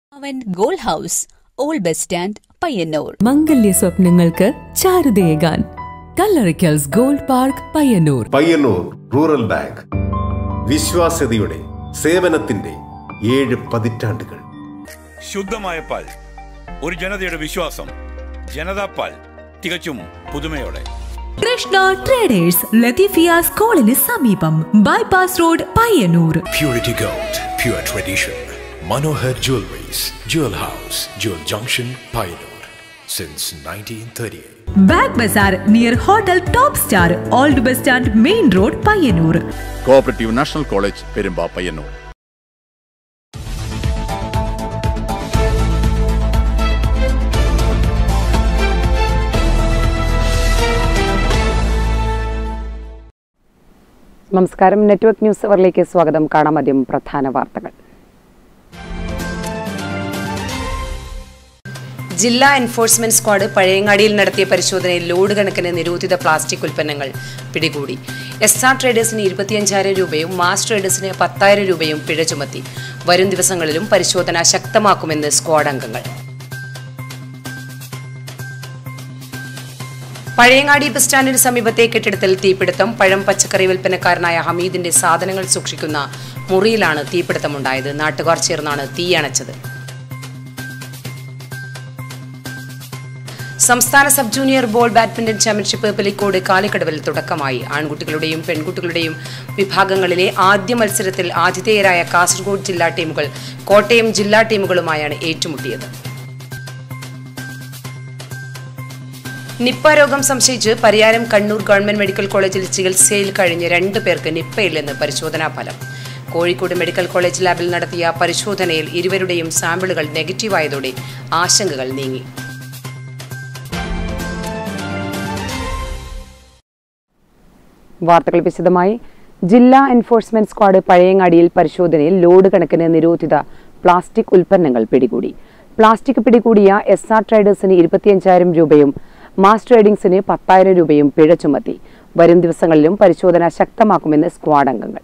അവൻ gold house old bus stand Payyanur മംഗല്യ സ്വപ്നങ്ങൾക്ക് ചാരുതയേകാൻ Kallarikkals gold park Payyanur Payyanur rural bank വിശ്വാസ്യതയുടെ സേവനത്തിന്റെ ഏഴ് പതിറ്റാണ്ടുകൾ ശുദ്ധമായ പാൽ ഒരു ജനതയുടെ വിശ്വാസം ജനതാ പാൽ തികച്ചും പുതുമയോടെ കൃഷ്ണ ട്രേഡേഴ്സ് ലത്തീഫിയ സ്കൂളിന് സമീപം bypass road Payyanur Purity Gold, pure tradition. Manohar Jewelries, Jewel House, Jewel Junction, Pioneer. Since 1938. Bag bazaar near hotel top star old bus stand main road Payyanur cooperative national college Perumba Payyanur നമസ്കാരം നെറ്റ്വർക്ക് ന്യൂസ് അവറിലേക്ക് സ്വാഗതം കാണാം ആദ്യം പ്രധാന വാർത്തകൾ ജില്ലാ എൻഫോഴ്സ്മെന്റ് സ്ക്വാഡ് പഴയങ്ങാടിയിൽ നടത്തിയ പരിശോധനയിൽ load കണക്കിന് നിരോധിത പ്ലാസ്റ്റിക് ഉൽപ്പന്നങ്ങൾ പിടികൂടി എസ് ആർ ട്രേഡേഴ്സിന് ഇരുപത്തിയഞ്ചായിരം രൂപയും മാസ് ട്രേഡേഴ്സിന് പത്തായിരം രൂപയും പിഴ ചുമത്തി വരും ദിവസങ്ങളിലും പരിശോധന ശക്തമാക്കുമെന്ന് സ്ക്വാഡ് അംഗങ്ങൾ പഴയങ്ങാടി ബസ് സ്റ്റാൻഡിന് സമീപത്തെ കെട്ടിടത്തിൽ തീപിടുത്തം പഴം പച്ചക്കറി വിൽപ്പനക്കാരനായ ഹമീദിന്റെ സാധനങ്ങൾ സൂക്ഷിക്കുന്ന മുറിയിലാണ് തീപിടുത്തമുണ്ടായത് നാട്ടുകാർ ചേർന്നാണ് തീയണച്ചത് സംസ്ഥാന sub junior ball badminton championship Pilicode കാലിക്കടവിൽ തുടക്കമായി ആൺകുട്ടികളുടെയും പെൺകുട്ടികളുടെയും വിഭാഗങ്ങളിലെ ആദ്യ മത്സരത്തിൽ ആതിഥേയരായ കാസർഗോഡ് ജില്ലാ ടീമുകൾ കോട്ടയം ജില്ലാ ടീമുകളുമായാണ് ഏറ്റുമുട്ടിയത് നിപ്പ രോഗം സംശയിച്ച് പരിയാരം കണ്ണൂർ ഗവൺമെന്റ് മെഡിക്കൽ കോളേജിൽ ചികിത്സയിൽ കഴിഞ്ഞ രണ്ടു പേർക്ക് നിപ്പയില്ലെന്ന് പരിശോധനാ ഫലം കോഴിക്കോട് മെഡിക്കൽ കോളേജ് ലാബിൽ നടത്തിയ പരിശോധനയിൽ ഇരുവരുടെയും സാമ്പിളുകൾ നെഗറ്റീവായതോടെ ആശങ്കകൾ നീങ്ങി വാർത്തകൾ വിശദമായി ജില്ലാ എൻഫോഴ്സ്മെന്റ് സ്ക്വാഡ് പഴയങ്ങാടിയിൽ പരിശോധനയിൽ ലോഡ് കണക്കിന് നിരോധിത പ്ലാസ്റ്റിക് ഉൽപ്പന്നങ്ങൾ പിടികൂടി പ്ലാസ്റ്റിക് പിടികൂടിയ എസ് ആർ ട്രേഡേഴ്സിന് ഇരുപത്തിയഞ്ചായിരം രൂപയും മാസ് ട്രേഡിംഗ്സിന് പത്തായിരം രൂപയും പിഴ ചുമത്തി വരും ദിവസങ്ങളിലും പരിശോധന ശക്തമാക്കുമെന്ന് സ്ക്വാഡ് അംഗങ്ങൾ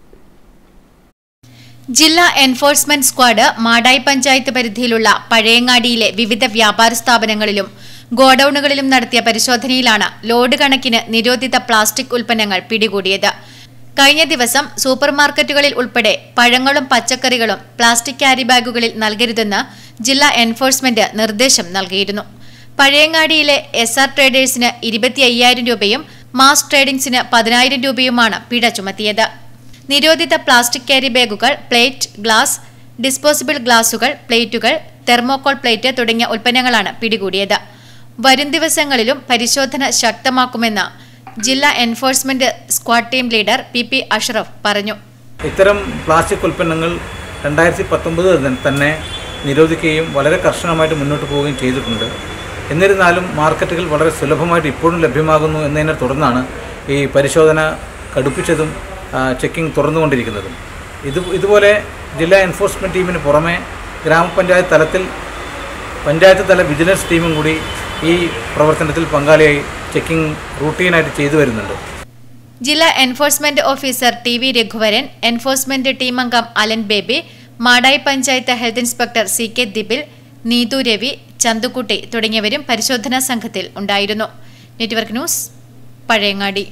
ജില്ലാ എൻഫോഴ്സ്മെന്റ് സ്ക്വാഡ് മാടായി പഞ്ചായത്ത് പരിധിയിലുള്ള പഴയങ്ങാടിയിലെ വിവിധ വ്യാപാര സ്ഥാപനങ്ങളിലും ഗോഡൌണുകളിലും നടത്തിയ പരിശോധനയിലാണ് ലോഡ് കണക്കിന് നിരോധിത പ്ലാസ്റ്റിക് ഉൽപ്പന്നങ്ങൾ പിടികൂടിയത് കഴിഞ്ഞ ദിവസം സൂപ്പർമാർക്കറ്റുകളിൽ ഉൾപ്പെടെ പഴങ്ങളും പച്ചക്കറികളും പ്ലാസ്റ്റിക് ക്യാരി ബാഗുകളിൽ നൽകരുതെന്ന് ജില്ലാ എൻഫോഴ്സ്മെന്റ് നിർദ്ദേശം നൽകിയിരുന്നു പഴയങ്ങാടിയിലെ എസ് ആർ ട്രേഡേഴ്സിന് ഇരുപത്തി അയ്യായിരം രൂപയും മാസ് ട്രേഡിംഗ്സിന് പതിനായിരം രൂപയുമാണ് പിഴ ചുമത്തിയത് നിരോധിത പ്ലാസ്റ്റിക് ക്യാരി ബാഗുകൾ പ്ലേറ്റ് ഗ്ലാസ് ഡിസ്പോസിബിൾ ഗ്ലാസുകൾ പ്ലേറ്റുകൾ തെർമോകോൾ പ്ലേറ്റ് തുടങ്ങിയ ഉൽപ്പന്നങ്ങളാണ് പിടികൂടിയത് വരും ദിവസങ്ങളിലും പരിശോധന ശക്തമാക്കുമെന്ന് ജില്ലാ enforcement squad team leader P P Ashraf പറഞ്ഞു ഇത്തരം പ്ലാസ്റ്റിക് ഉൽപ്പന്നങ്ങൾ രണ്ടായിരത്തി പത്തൊമ്പത് തന്നെ നിരോധിക്കുകയും വളരെ കർശനമായിട്ട് മുന്നോട്ട് പോവുകയും ചെയ്തിട്ടുണ്ട് എന്നിരുന്നാലും മാർക്കറ്റുകൾ വളരെ സുലഭമായിട്ട് ഇപ്പോഴും ലഭ്യമാകുന്നു എന്നതിനെ തുടർന്നാണ് ഈ പരിശോധന കടുപ്പിച്ചതും ചെക്കിംഗ് തുറന്നുകൊണ്ടിരിക്കുന്നതും ഇത് ഇതുപോലെ ജില്ലാ എൻഫോഴ്സ്മെൻറ്റ് ടീമിന് പുറമെ ഗ്രാമപഞ്ചായത്ത് തലത്തിൽ പഞ്ചായത്ത് തല വിജിലൻസ് ടീമും കൂടി ഈ പ്രവർത്തനത്തിൽ പങ്കാളിയായി ചെക്കിംഗ് റൂട്ടീനായിട്ട് ചെയ്തു വരുന്നുണ്ട് ജില്ലാ enforcement officer T V Raghuvaran enforcement team അംഗം Alan Baby Madayi panchayat health inspector C K Dibil Neethu Ravi Chandukutty തുടങ്ങിയവരും പരിശോധനാ സംഘത്തിൽ ഉണ്ടായിരുന്നു network news Pazhayangadi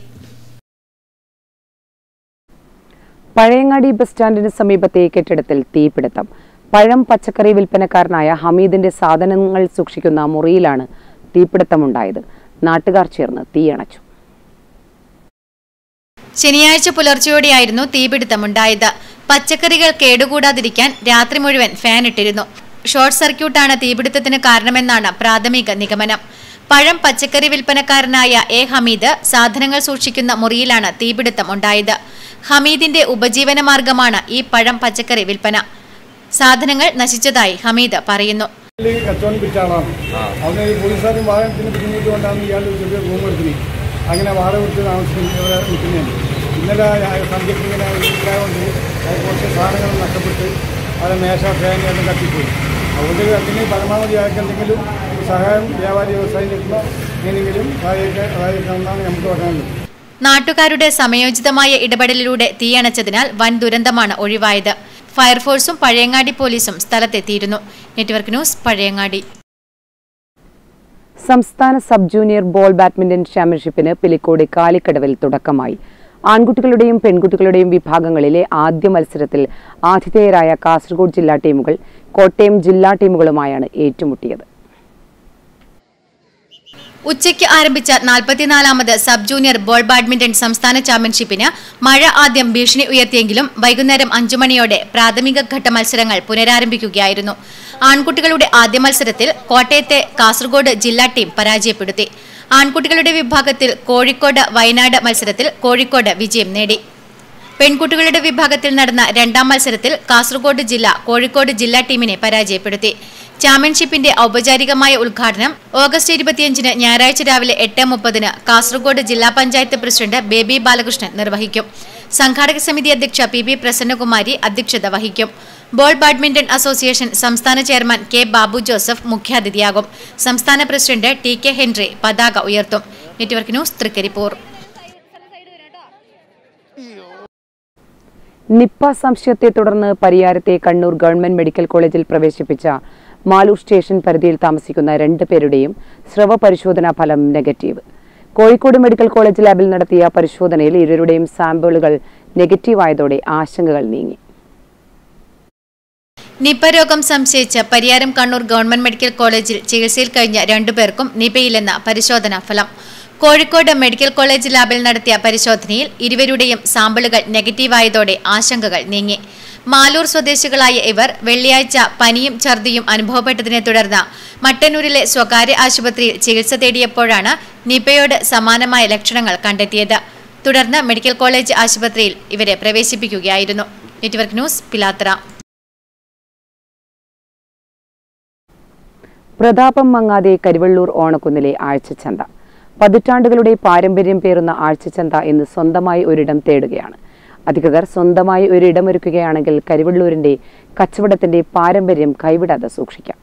Pazhayangadi bus സ്റ്റാൻഡിന് സമീപത്തെ കെട്ടിടത്തിൽ തീപിടുത്തം പഴം പച്ചക്കറി വിൽപ്പനക്കാരനായ ഹമീദിന്റെ സാധനങ്ങൾ സൂക്ഷിക്കുന്ന മുറിയിലാണ് തീപിടുത്തമുണ്ടായത് നാട്ടുകാർ ചേർന്ന് തീയണച്ചു ശനിയാഴ്ച പുലർച്ചെയോടെയായിരുന്നു തീപിടുത്തമുണ്ടായത് പച്ചക്കറികൾ കേടുകൂടാതിരിക്കാൻ രാത്രി മുഴുവൻ ഫാൻ ഇട്ടിരുന്നു ഷോർട്ട് സർക്യൂട്ടാണ് തീപിടുത്തത്തിന് കാരണമെന്നാണ് പ്രാഥമിക നിഗമനം പഴം പച്ചക്കറി വിൽപ്പനക്കാരനായ എ ഹമീദ് സാധനങ്ങൾ സൂക്ഷിക്കുന്ന മുറിയിലാണ് തീപിടുത്തം ഉണ്ടായത് ഹമീദിന്റെ ഉപജീവന മാർഗമാണ് ഈ പഴം പച്ചക്കറി വിൽപ്പന സാധനങ്ങൾ നശിച്ചതായി ഹമീദ് പറയുന്നു കച്ചവടം വിറ്റ ആളാണ് അന്ന് ഈ പോലീസുകാരും വാഹനത്തിന് ബുദ്ധിമുട്ട് കൊണ്ടാണ് ഇയാൾ ചെറിയ റൂം എടുക്കുന്നത് അങ്ങനെ വാടക കൊടുത്ത് താമസിക്കുന്നത് ഇവിടെ നിൽക്കുന്നതാണ് ഇന്നലെ സന്ധ്യക്ക് ഇങ്ങനെ ഇല്ലാതുകൊണ്ട് അത് കുറച്ച് സാധനങ്ങൾ നഷ്ടപ്പെട്ട് അത് മേശ ഫാൻ എല്ലാം കത്തിപ്പോയി അതുകൊണ്ട് അതിന് പരമാവധി ആൾക്ക് എന്തെങ്കിലും സഹായം വ്യാപാരി വ്യവസായം കിട്ടുന്ന എങ്ങനെയെങ്കിലും സഹായിക്കാൻ സഹായിക്കണമെന്നാണ് നമുക്ക് പറയാനുള്ളത് നാട്ടുകാരുടെ സമയോചിതമായ ഇടപെടലിലൂടെ തീയണച്ചതിനാൽ വൻ ദുരന്തമാണ് ഒഴിവായത് ഫയർഫോഴ്സും പഴയങ്ങാടി പോലീസും സ്ഥലത്തെത്തിയിരുന്നു നെറ്റ്വർക്ക് ന്യൂസ് പഴയങ്ങാടി സംസ്ഥാന സബ് ജൂനിയർ ബോൾ ബാഡ്മിന്റൺ ചാമ്പ്യൻഷിപ്പിന് പിലിക്കോട് കാലിക്കടവിൽ തുടക്കമായി ആൺകുട്ടികളുടെയും പെൺകുട്ടികളുടെയും വിഭാഗങ്ങളിലെ ആദ്യ മത്സരത്തിൽ ആതിഥേയരായ കാസർഗോഡ് ജില്ലാ ടീമുകൾ കോട്ടയം ജില്ലാ ടീമുകളുമായാണ് ഏറ്റുമുട്ടിയത് ഉച്ചയ്ക്ക് ആരംഭിച്ച നാൽപ്പത്തിനാലാമത് സബ് ജൂനിയർ ബോൾ ബാഡ്മിന്റൺ സംസ്ഥാന ചാമ്പ്യൻഷിപ്പിന് മഴ ആദ്യം ഭീഷണി ഉയർത്തിയെങ്കിലും വൈകുന്നേരം അഞ്ചു മണിയോടെ പ്രാഥമിക ഘട്ട മത്സരങ്ങൾ പുനരാരംഭിക്കുകയായിരുന്നു ആൺകുട്ടികളുടെ ആദ്യ മത്സരത്തിൽ കോട്ടയത്തെ കാസർഗോഡ് ജില്ലാ ടീം പരാജയപ്പെടുത്തി ആൺകുട്ടികളുടെ വിഭാഗത്തിൽ കോഴിക്കോട് വയനാട് മത്സരത്തിൽ കോഴിക്കോട് വിജയം നേടി പെൺകുട്ടികളുടെ വിഭാഗത്തിൽ നടന്ന രണ്ടാം മത്സരത്തിൽ കാസർഗോഡ് ജില്ല കോഴിക്കോട് ജില്ലാ ടീമിനെ പരാജയപ്പെടുത്തി ചാമ്പ്യൻഷിപ്പിന്റെ ഔപചാരികമായ ഉദ്ഘാടനം ഓഗസ്റ്റ് ഇരുപത്തിയഞ്ചിന് ഞായറാഴ്ച രാവിലെ എട്ട് മുപ്പതിന് കാസർഗോഡ് ജില്ലാ പഞ്ചായത്ത് പ്രസിഡന്റ് ബേബി ബാലകൃഷ്ണൻ നിർവഹിക്കും സംഘാടക സമിതി അധ്യക്ഷ പി ബി പ്രസന്നകുമാരി അധ്യക്ഷത വഹിക്കും ബോൾ ബാഡ്മിന്റൺ അസോസിയേഷൻ സംസ്ഥാന ചെയർമാൻ കെ ബാബു ജോസഫ് മുഖ്യാതിഥിയാകും സംസ്ഥാന പ്രസിഡന്റ് ടി കെ ഹെൻറി പതാക ഉയർത്തും നെറ്റ്വർക്ക് ന്യൂസ് തൃക്കരിപ്പൂർ നിപ്പ സംശയത്തെ തുടർന്ന് പരിയാരത്തെ കണ്ണൂർ ഗവൺമെന്റ് മെഡിക്കൽ കോളേജിൽ പ്രവേശിപ്പിച്ച മാലൂർ സ്റ്റേഷൻ പരിധിയിൽ താമസിക്കുന്ന രണ്ട് പേരുടെയും സ്രവ പരിശോധനാ ഫലം നെഗറ്റീവ് കോഴിക്കോട് മെഡിക്കൽ കോളേജ് ലാബിൽ നടത്തിയ പരിശോധനയിൽ ഇരുവരുടെയും സാമ്പിളുകൾ നെഗറ്റീവായതോടെ ആശങ്കകൾ നീങ്ങി നിപ രോഗം സംശയിച്ച് പരിയാരം കണ്ണൂർ ഗവൺമെന്റ് മെഡിക്കൽ കോളേജിൽ ചികിത്സയിൽ കഴിഞ്ഞ രണ്ടുപേർക്കും നിപയില്ലെന്ന പരിശോധനാ ഫലം കോഴിക്കോട് മെഡിക്കൽ കോളേജ് ലാബിൽ നടത്തിയ പരിശോധനയിൽ ഇരുവരുടെയും സാമ്പിളുകൾ നെഗറ്റീവായതോടെ ആശങ്കകൾ നീങ്ങി മാലൂർ സ്വദേശികളായ ഇവർ വെള്ളിയാഴ്ച പനിയും ഛർദിയും അനുഭവപ്പെട്ടതിനെ തുടർന്ന് മട്ടന്നൂരിലെ സ്വകാര്യ ആശുപത്രിയിൽ ചികിത്സ തേടിയപ്പോഴാണ് നിപയോട് സമാനമായ ലക്ഷണങ്ങൾ കണ്ടെത്തിയത് തുടർന്ന് മെഡിക്കൽ കോളേജ് ആശുപത്രിയിൽ ഇവരെ പ്രവേശിപ്പിക്കുകയായിരുന്നു നെറ്റ്വർക്ക് ന്യൂസ് പിലാത്ര പ്രതാപം മങ്ങാതെ കരിവള്ളൂർ ഓണക്കുന്നിലെ ആഴ്ചച്ചന്ത പതിറ്റാണ്ടുകളുടെ പാരമ്പര്യം പേറുന്ന ആഴ്ചച്ചന്ത ഇന്ന് സ്വന്തമായി ഒരിടം തേടുകയാണ് അധികൃതർ സ്വന്തമായി ഒരിടമൊരുക്കുകയാണെങ്കിൽ കരിവള്ളൂരിന്റെ കച്ചവടത്തിന്റെ പാരമ്പര്യം കൈവിടാതെ സൂക്ഷിക്കാം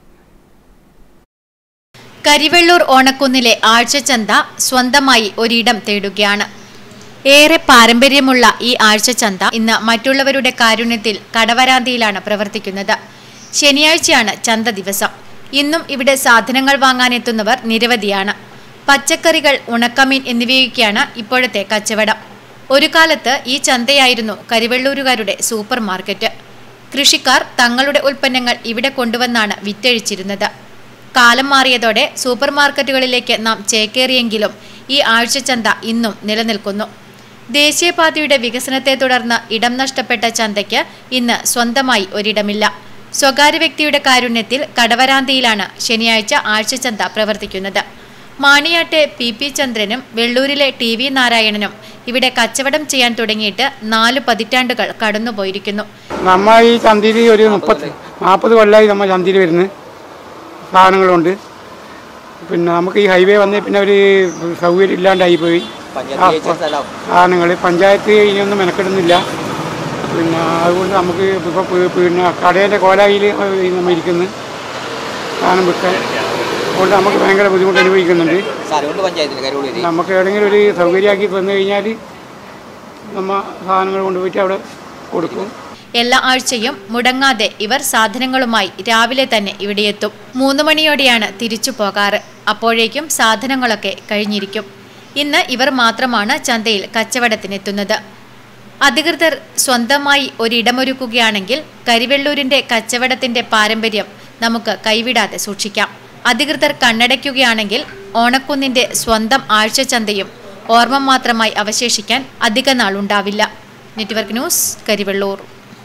കരിവെള്ളൂർ ഓണക്കുന്നിലെ ആഴ്ചച്ചന്ത സ്വന്തമായി ഒരിടം തേടുകയാണ് ഏറെ പാരമ്പര്യമുള്ള ഈ ആഴ്ചച്ചന്ത ഇന്ന് മറ്റുള്ളവരുടെ കാരുണ്യത്തിൽ കടവരാന്തിയിലാണ് പ്രവർത്തിക്കുന്നത് ശനിയാഴ്ചയാണ് ചന്ത ദിവസം ഇന്നും ഇവിടെ സാധനങ്ങൾ വാങ്ങാനെത്തുന്നവർ നിരവധിയാണ് പച്ചക്കറികൾ ഉണക്കമീൻ എന്നിവയൊക്കെയാണ് ഇപ്പോഴത്തെ കച്ചവടം ഒരു കാലത്ത് ഈ ചന്തയായിരുന്നു കരിവെള്ളൂരുകാരുടെ സൂപ്പർ മാർക്കറ്റ് കൃഷിക്കാർ തങ്ങളുടെ ഉൽപ്പന്നങ്ങൾ ഇവിടെ കൊണ്ടുവന്നാണ് വിറ്റഴിച്ചിരുന്നത് കാലം മാറിയതോടെ സൂപ്പർ മാർക്കറ്റുകളിലേക്ക് നാം ചേക്കേറിയെങ്കിലും ഈ ആഴ്ചച്ചന്ത ഇന്നും നിലനിൽക്കുന്നു ദേശീയപാതയുടെ വികസനത്തെ തുടർന്ന് ഇടം നഷ്ടപ്പെട്ട ചന്തയ്ക്ക് ഇന്ന് സ്വന്തമായി ഒരിടമില്ല സ്വകാര്യ വ്യക്തിയുടെ കാരുണ്യത്തിൽ കടവരാന്തിയിലാണ് ശനിയാഴ്ച ആഴ്ചച്ചന്ത പ്രവർത്തിക്കുന്നത് മാണിയാട്ടെ പി പി ചന്ദ്രനും വെള്ളൂരിലെ ടി വി നാരായണനും ഇവിടെ കച്ചവടം ചെയ്യാൻ തുടങ്ങിയിട്ട് നാല് പതിറ്റാണ്ടുകൾ കടന്നുപോയിരിക്കുന്നു നമ്മ ഈ ചന്തയിൽ ഒരു മുപ്പത്തി നാൽപ്പത് കൊല്ലമായി നമ്മൾ ചന്തയിൽ വരുന്നത് സാധനങ്ങളുണ്ട് പിന്നെ നമുക്ക് ഈ ഹൈവേ വന്നേ പിന്നെ ഒരു സൗകര്യം ഇല്ലാണ്ടായി പോയി സാധനങ്ങൾ പഞ്ചായത്ത് ഇനിയൊന്നും മെനക്കെടുന്നില്ല പിന്നെ അതുകൊണ്ട് നമുക്ക് ഇപ്പോൾ പിന്നെ കടേൻ്റെ കോലായിൽ നമ്മൾ ഇരിക്കുന്നു സാധനം വിൽക്കാൻ അതുകൊണ്ട് നമുക്ക് ഭയങ്കര ബുദ്ധിമുട്ട് അനുഭവിക്കുന്നുണ്ട് നമുക്ക് എവിടെയെങ്കിലും ഒരു സൗകര്യമാക്കി വന്നു കഴിഞ്ഞാൽ നമ്മ സാധനങ്ങൾ കൊണ്ടുപോയിട്ട് അവിടെ കൊടുക്കും എല്ലാ ആഴ്ചയും മുടങ്ങാതെ ഇവർ സാധനങ്ങളുമായി രാവിലെ തന്നെ ഇവിടെയെത്തും മൂന്ന് മണിയോടെയാണ് തിരിച്ചു പോകാറ് അപ്പോഴേക്കും സാധനങ്ങളൊക്കെ കഴിഞ്ഞിരിക്കും ഇന്ന് ഇവർ മാത്രമാണ് ചന്തയിൽ കച്ചവടത്തിനെത്തുന്നത് അധികൃതർ സ്വന്തമായി ഒരിടമൊരുക്കുകയാണെങ്കിൽ കരിവെള്ളൂരിന്റെ കച്ചവടത്തിന്റെ പാരമ്പര്യം നമുക്ക് കൈവിടാതെ സൂക്ഷിക്കാം അധികൃതർ കണ്ണടയ്ക്കുകയാണെങ്കിൽ ഓണക്കുന്നിന്റെ സ്വന്തം ആഴ്ചച്ചന്തയും ഓർമ്മ മാത്രമായി അവശേഷിക്കാൻ അധിക നാളുണ്ടാവില്ല നെറ്റ്വർക്ക് ന്യൂസ് കരിവെള്ളൂർ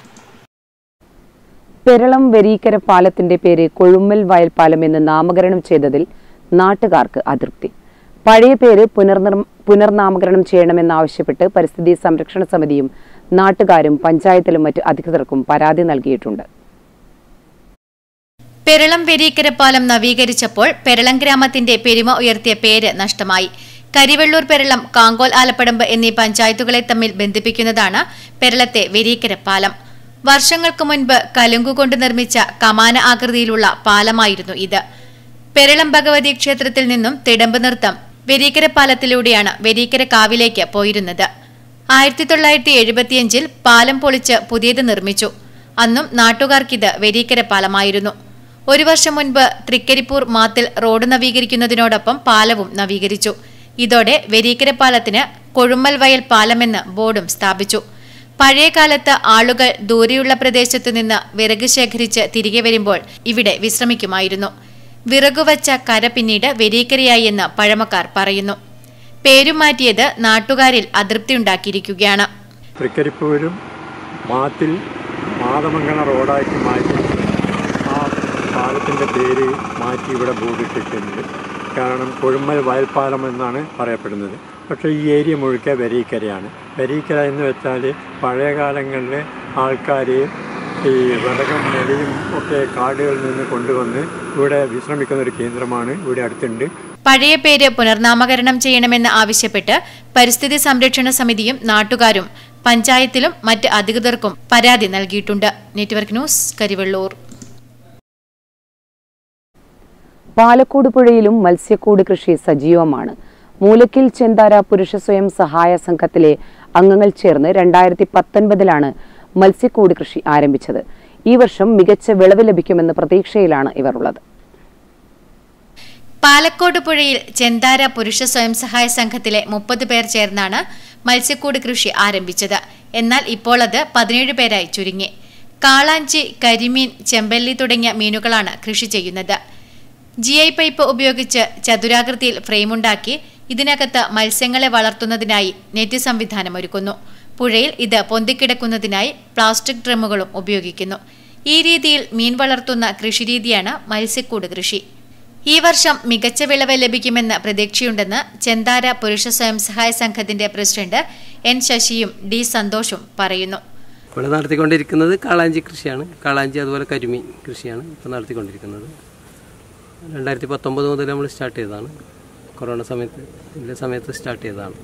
പെരളം വെരീക്കര പാലത്തിന്റെ പേര് കൊഴുമ്മൽ വയൽ പാലം എന്ന് നാമകരണം ചെയ്തതിൽ നാട്ടുകാർക്ക് അതൃപ്തി പഴയ പേര് പുനർനിർ പുനർനാമകരണം ചെയ്യണമെന്നാവശ്യപ്പെട്ട് പരിസ്ഥിതി സംരക്ഷണ സമിതിയും നാട്ടുകാരും പഞ്ചായത്തിലും മറ്റ് അധികൃതർക്കും പരാതി നൽകിയിട്ടുണ്ട് പെരളം വെരീക്കര പാലം നവീകരിച്ചപ്പോൾ പെരളം ഗ്രാമത്തിന്റെ പെരുമ ഉയർത്തിയ പേര് നഷ്ടമായി കരിവെള്ളൂർ പെരളം കാങ്കോൽ ആലപ്പടമ്പ് എന്നീ പഞ്ചായത്തുകളെ തമ്മിൽ ബന്ധിപ്പിക്കുന്നതാണ് പെരളത്തെ വെരീക്കര പാലം വർഷങ്ങൾക്ക് മുൻപ് കലുങ്കുകൊണ്ട് നിർമ്മിച്ച കമാന ആകൃതിയിലുള്ള പാലമായിരുന്നു ഇത് പെരളം ഭഗവതി ക്ഷേത്രത്തിൽ നിന്നും തിടമ്പ് നൃത്തം വെരീക്കര പാലത്തിലൂടെയാണ് വെരീക്കര കാവിലേക്ക് പോയിരുന്നത് ആയിരത്തി തൊള്ളായിരത്തി എഴുപത്തിയഞ്ചിൽ പാലം പൊളിച്ച് പുതിയത് നിർമ്മിച്ചു അന്നും നാട്ടുകാർക്കിത് വെരീക്കര പാലമായിരുന്നു ഒരു വർഷം മുൻപ് തൃക്കരിപ്പൂർ മാത്തിൽ റോഡ് നവീകരിക്കുന്നതിനോടൊപ്പം പാലവും നവീകരിച്ചു ഇതോടെ വെരീക്കര പാലത്തിന് കൊഴുമ്മൽ വയൽ പാലമെന്ന് ബോർഡും സ്ഥാപിച്ചു പഴയ കാലത്ത് ആളുകൾ ദൂരെയുള്ള പ്രദേശത്തു നിന്ന് വിറക് ശേഖരിച്ച് തിരികെ വരുമ്പോൾ ഇവിടെ വിശ്രമിക്കുമായിരുന്നു വിറകുവച്ച കര പിന്നീട് വെരീക്കരയായി എന്ന് പഴമക്കാർ പറയുന്നു പേരും മാറ്റിയത് നാട്ടുകാരിൽ അതൃപ്തിയുണ്ടാക്കിയിരിക്കുകയാണ് തൃക്കരിപ്പൂരും മാത്തിൽ മാതമംഗള റോഡാക്കി മാറ്റി ആ പാലത്തിൻ്റെ പേര് മാറ്റി ഇവിടെ ബോർഡിട്ടിട്ടുണ്ട് കാരണം കൊഴുമ്മൽ വയൽപ്പാലം എന്നാണ് പറയപ്പെടുന്നത് പക്ഷേ ഈ ഏരിയ മുഴുക്കെ വെരീക്കരയാണ് വെരീക്കര എന്ന് വെച്ചാൽ പഴയ കാലങ്ങളിൽ ആൾക്കാർ ഈ വിറകും നെടിയും ഒക്കെ കാടുകളിൽ നിന്ന് കൊണ്ടുവന്ന് ഇവിടെ വിശ്രമിക്കുന്ന ഒരു കേന്ദ്രമാണ് ഇവിടെ അടുത്തുണ്ട് പഴയ പേര് പുനർനാമകരണം ചെയ്യണമെന്ന് ആവശ്യപ്പെട്ട് പരിസ്ഥിതി സംരക്ഷണ സമിതിയും നാട്ടുകാരും പഞ്ചായത്തിലും മറ്റ് അധികൃതർക്കും പരാതി നൽകിയിട്ടുണ്ട് നെറ്റ്വർക്ക് ന്യൂസ് കരിവെള്ളൂർ പാലക്കോട് പുഴയിലും മത്സ്യക്കൂട് കൃഷി സജീവമാണ് മൂലക്കിൽ ചെന്താര പുരുഷ സ്വയം സഹായ സംഘത്തിലെ അംഗങ്ങൾ ചേർന്ന് രണ്ടായിരത്തി പത്തൊൻപതിലാണ് മത്സ്യക്കൂട് കൃഷി ആരംഭിച്ചത് ഈ വർഷം മികച്ച വിളവ് ലഭിക്കുമെന്ന പ്രതീക്ഷയിലാണ് ഇവർ ഉള്ളത് പാലക്കോട് പുഴയിൽ ചെന്താര പുരുഷ സ്വയം സഹായ സംഘത്തിലെ മുപ്പത് പേർ ചേർന്നാണ് മത്സ്യക്കൂട് കൃഷി ആരംഭിച്ചത് എന്നാൽ ഇപ്പോൾ അത് പതിനേഴ് പേരായി ചുരുങ്ങി കാളാഞ്ചി കരിമീൻ ചെമ്പല്ലി തുടങ്ങിയ മീനുകളാണ് കൃഷി ചെയ്യുന്നത് ജി ഐ പൈപ്പ് ഉപയോഗിച്ച് ചതുരാകൃതിയിൽ ഫ്രെയിമുണ്ടാക്കി ഇതിനകത്ത് മത്സ്യങ്ങളെ വളർത്തുന്നതിനായി നെറ്റ് സംവിധാനം ഒരുക്കുന്നു പുഴയിൽ ഇത് പൊന്തിക്കിടക്കുന്നതിനായി പ്ലാസ്റ്റിക് ഡ്രമ്മുകളും ഉപയോഗിക്കുന്നു ഈ രീതിയിൽ മീൻ വളർത്തുന്ന കൃഷിരീതിയാണ് മത്സ്യക്കൂട് കൃഷി ഈ വർഷം മികച്ച വിളവ് ലഭിക്കുമെന്ന് പ്രതീക്ഷയുണ്ടെന്ന് ചെന്താര പുരുഷ സ്വയം സഹായ സംഘത്തിന്റെ പ്രസിഡന്റ് എൻ ശശിയും ഡി സന്തോഷും പറയുന്നു ഇവിടെ നടത്തിക്കൊണ്ടിരിക്കുന്നത് കാളാഞ്ചി കൃഷിയാണ് കാളാഞ്ചി അതുപോലെ കരിമീൻ കൃഷിയാണ് ഇപ്പോൾ നടത്തിക്കൊണ്ടിരിക്കുന്നത് രണ്ടായിരത്തി പത്തൊമ്പത് മുതൽ നമ്മൾ സ്റ്റാർട്ട് ചെയ്തതാണ് കൊറോണ സമയത്ത് ഇതിൻ്റെ സമയത്ത് സ്റ്റാർട്ട് ചെയ്തതാണ്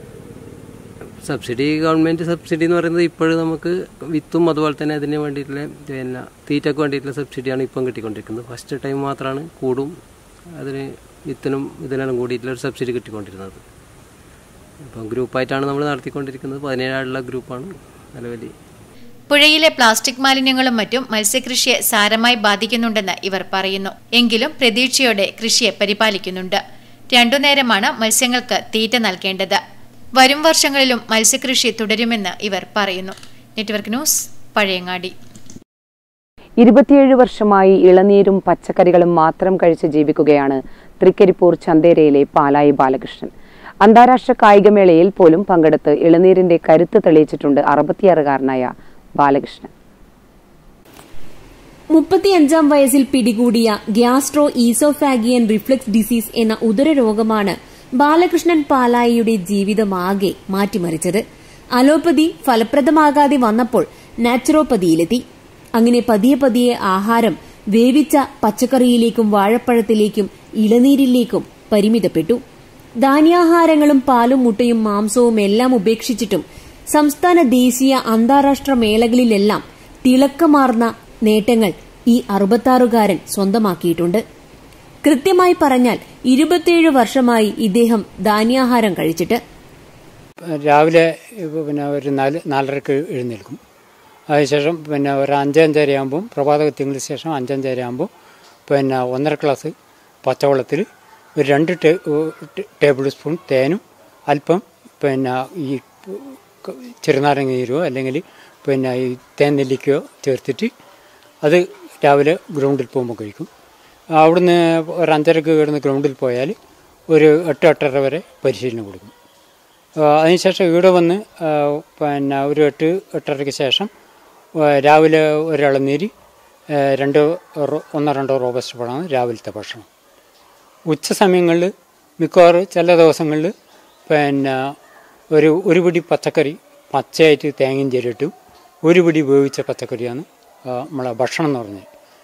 സബ്സിഡി ഗവൺമെൻറ് സബ്സിഡി എന്ന് പറയുന്നത് ഇപ്പോഴും നമുക്ക് വിത്തും അതുപോലെ തന്നെ അതിന് വേണ്ടിയിട്ടുള്ള പിന്നെ തീറ്റയ്ക്ക് വേണ്ടിയിട്ടുള്ള സബ്സിഡിയാണ് ഇപ്പം കിട്ടിക്കൊണ്ടിരിക്കുന്നത് ഫസ്റ്റ് ടൈം മാത്രമാണ് കൂടും അതിന് വിത്തിനും ഇതിനെല്ലാം കൂടിയിട്ടുള്ള ഒരു സബ്സിഡി കിട്ടിക്കൊണ്ടിരുന്നത് അപ്പം ഗ്രൂപ്പായിട്ടാണ് നമ്മൾ നടത്തിക്കൊണ്ടിരിക്കുന്നത് പതിനേഴാളുള്ള ഗ്രൂപ്പാണ് നിലവിൽ പുഴയിലെ പ്ലാസ്റ്റിക് മാലിന്യങ്ങളും മറ്റും മത്സ്യകൃഷിയെ സാരമായി ബാധിക്കുന്നുണ്ടെന്ന് ഇവർ പറയുന്നു എങ്കിലും പ്രതീക്ഷയോടെ കൃഷിയെ പരിപാലിക്കുന്നുണ്ട് രണ്ടു നേരമാണ് മത്സ്യങ്ങൾക്ക് തീറ്റ നൽകേണ്ടത് വരും വർഷങ്ങളിലും മത്സ്യകൃഷി തുടരുമെന്ന് ഇവർ പറയുന്നു നെറ്റ്വർക്ക് ന്യൂസ് പഴയങ്ങാടി ഇരുപത്തിയേഴ് വർഷമായി ഇളനീരും പച്ചക്കറികളും മാത്രം കഴിച്ച് ജീവിക്കുകയാണ് തൃക്കരിപ്പൂർ ചന്തേരയിലെ പാലായി ബാലകൃഷ്ണൻ അന്താരാഷ്ട്ര കായികമേളയിൽ പോലും പങ്കെടുത്ത് ഇളനീരിന്റെ കരുത്ത് തെളിയിച്ചിട്ടുണ്ട് അറുപത്തിയാറുകാരനായ ബാലകൃഷ്ണൻ മുപ്പത്തിയഞ്ചാം വയസ്സിൽ പിടികൂടിയ ഗ്യാസ്ട്രോ ഈസോഫാഗിയൻ റിഫ്ലക്സ് ഡിസീസ് എന്ന ഉദര രോഗമാണ് ബാലകൃഷ്ണൻ പാലായിയുടെ ജീവിതമാകെ മാറ്റിമറിച്ചത് അലോപ്പതി ഫലപ്രദമാകാതെ വന്നപ്പോൾ നാച്ചുറോപ്പതിയിലെത്തി അങ്ങനെ പതിയെ പതിയെ ആഹാരം വേവിച്ച പച്ചക്കറിയിലേക്കും വാഴപ്പഴത്തിലേക്കും ഇളനീരിലേക്കും പരിമിതപ്പെട്ടു ധാന്യാഹാരങ്ങളും പാലും മുട്ടയും മാംസവും എല്ലാം ഉപേക്ഷിച്ചിട്ടും സംസ്ഥാന ദേശീയ അന്താരാഷ്ട്ര മേളകളിലെല്ലാം തിളക്കമാർന്ന നേട്ടങ്ങൾ ഈ അറുപത്താറുകാരൻ സ്വന്തമാക്കിയിട്ടുണ്ട് കൃത്യമായി പറഞ്ഞാൽ ഇരുപത്തിയേഴ് വർഷമായി ഇദ്ദേഹം ധാന്യാഹാരം കഴിച്ചിട്ട് രാവിലെ ഇപ്പൊ പിന്നെ ഒരു നാല് നാലരക്ക് എഴുന്നേൽക്കും അതിനുശേഷം പിന്നെ ഒരു അഞ്ചഞ്ചര ആകുമ്പം പ്രഭാത കൃത്യങ്ങൾക്ക് ശേഷം അഞ്ചഞ്ചര ആകുമ്പോൾ പിന്നെ ഒന്നര ഗ്ലാസ് പച്ചവെള്ളത്തിൽ ഒരു രണ്ട് ടേ ടേബിൾ സ്പൂൺ തേനും അല്പം പിന്നെ ഈ ചെറുനാരങ്ങ നീരോ അല്ലെങ്കിൽ പിന്നെ ഈ തേൻ നെല്ലിക്കയോ ചേർത്തിട്ട് അത് രാവിലെ ഗ്രൗണ്ടിൽ പോകുമ്പോൾ കഴിക്കും അവിടുന്ന് ഒരു അഞ്ചരക്ക് കിടന്ന് ഗ്രൗണ്ടിൽ പോയാൽ ഒരു എട്ട് എട്ടര വരെ പരിശീലനം കൊടുക്കും അതിനുശേഷം ഇവിടെ വന്ന് പിന്നെ ഒരു എട്ട് എട്ടരയ്ക്ക് ശേഷം രാവിലെ ഒരിളനീര് രണ്ട് ഒന്നോ രണ്ടോ റോബസ്റ്റ് പഴമാണ് രാവിലത്തെ ഭക്ഷണം ഉച്ച സമയങ്ങളിൽ മിക്കവാറും ചില ദിവസങ്ങളിൽ പിന്നെ ഒരു ഒരു പിടി പച്ചക്കറി പച്ചയായിട്ട് തേങ്ങയും ചേരിട്ടും ഒരു പിടി വേവിച്ച പച്ചക്കറിയാണ് നമ്മളെ ഭക്ഷണം എന്ന് പറഞ്ഞത്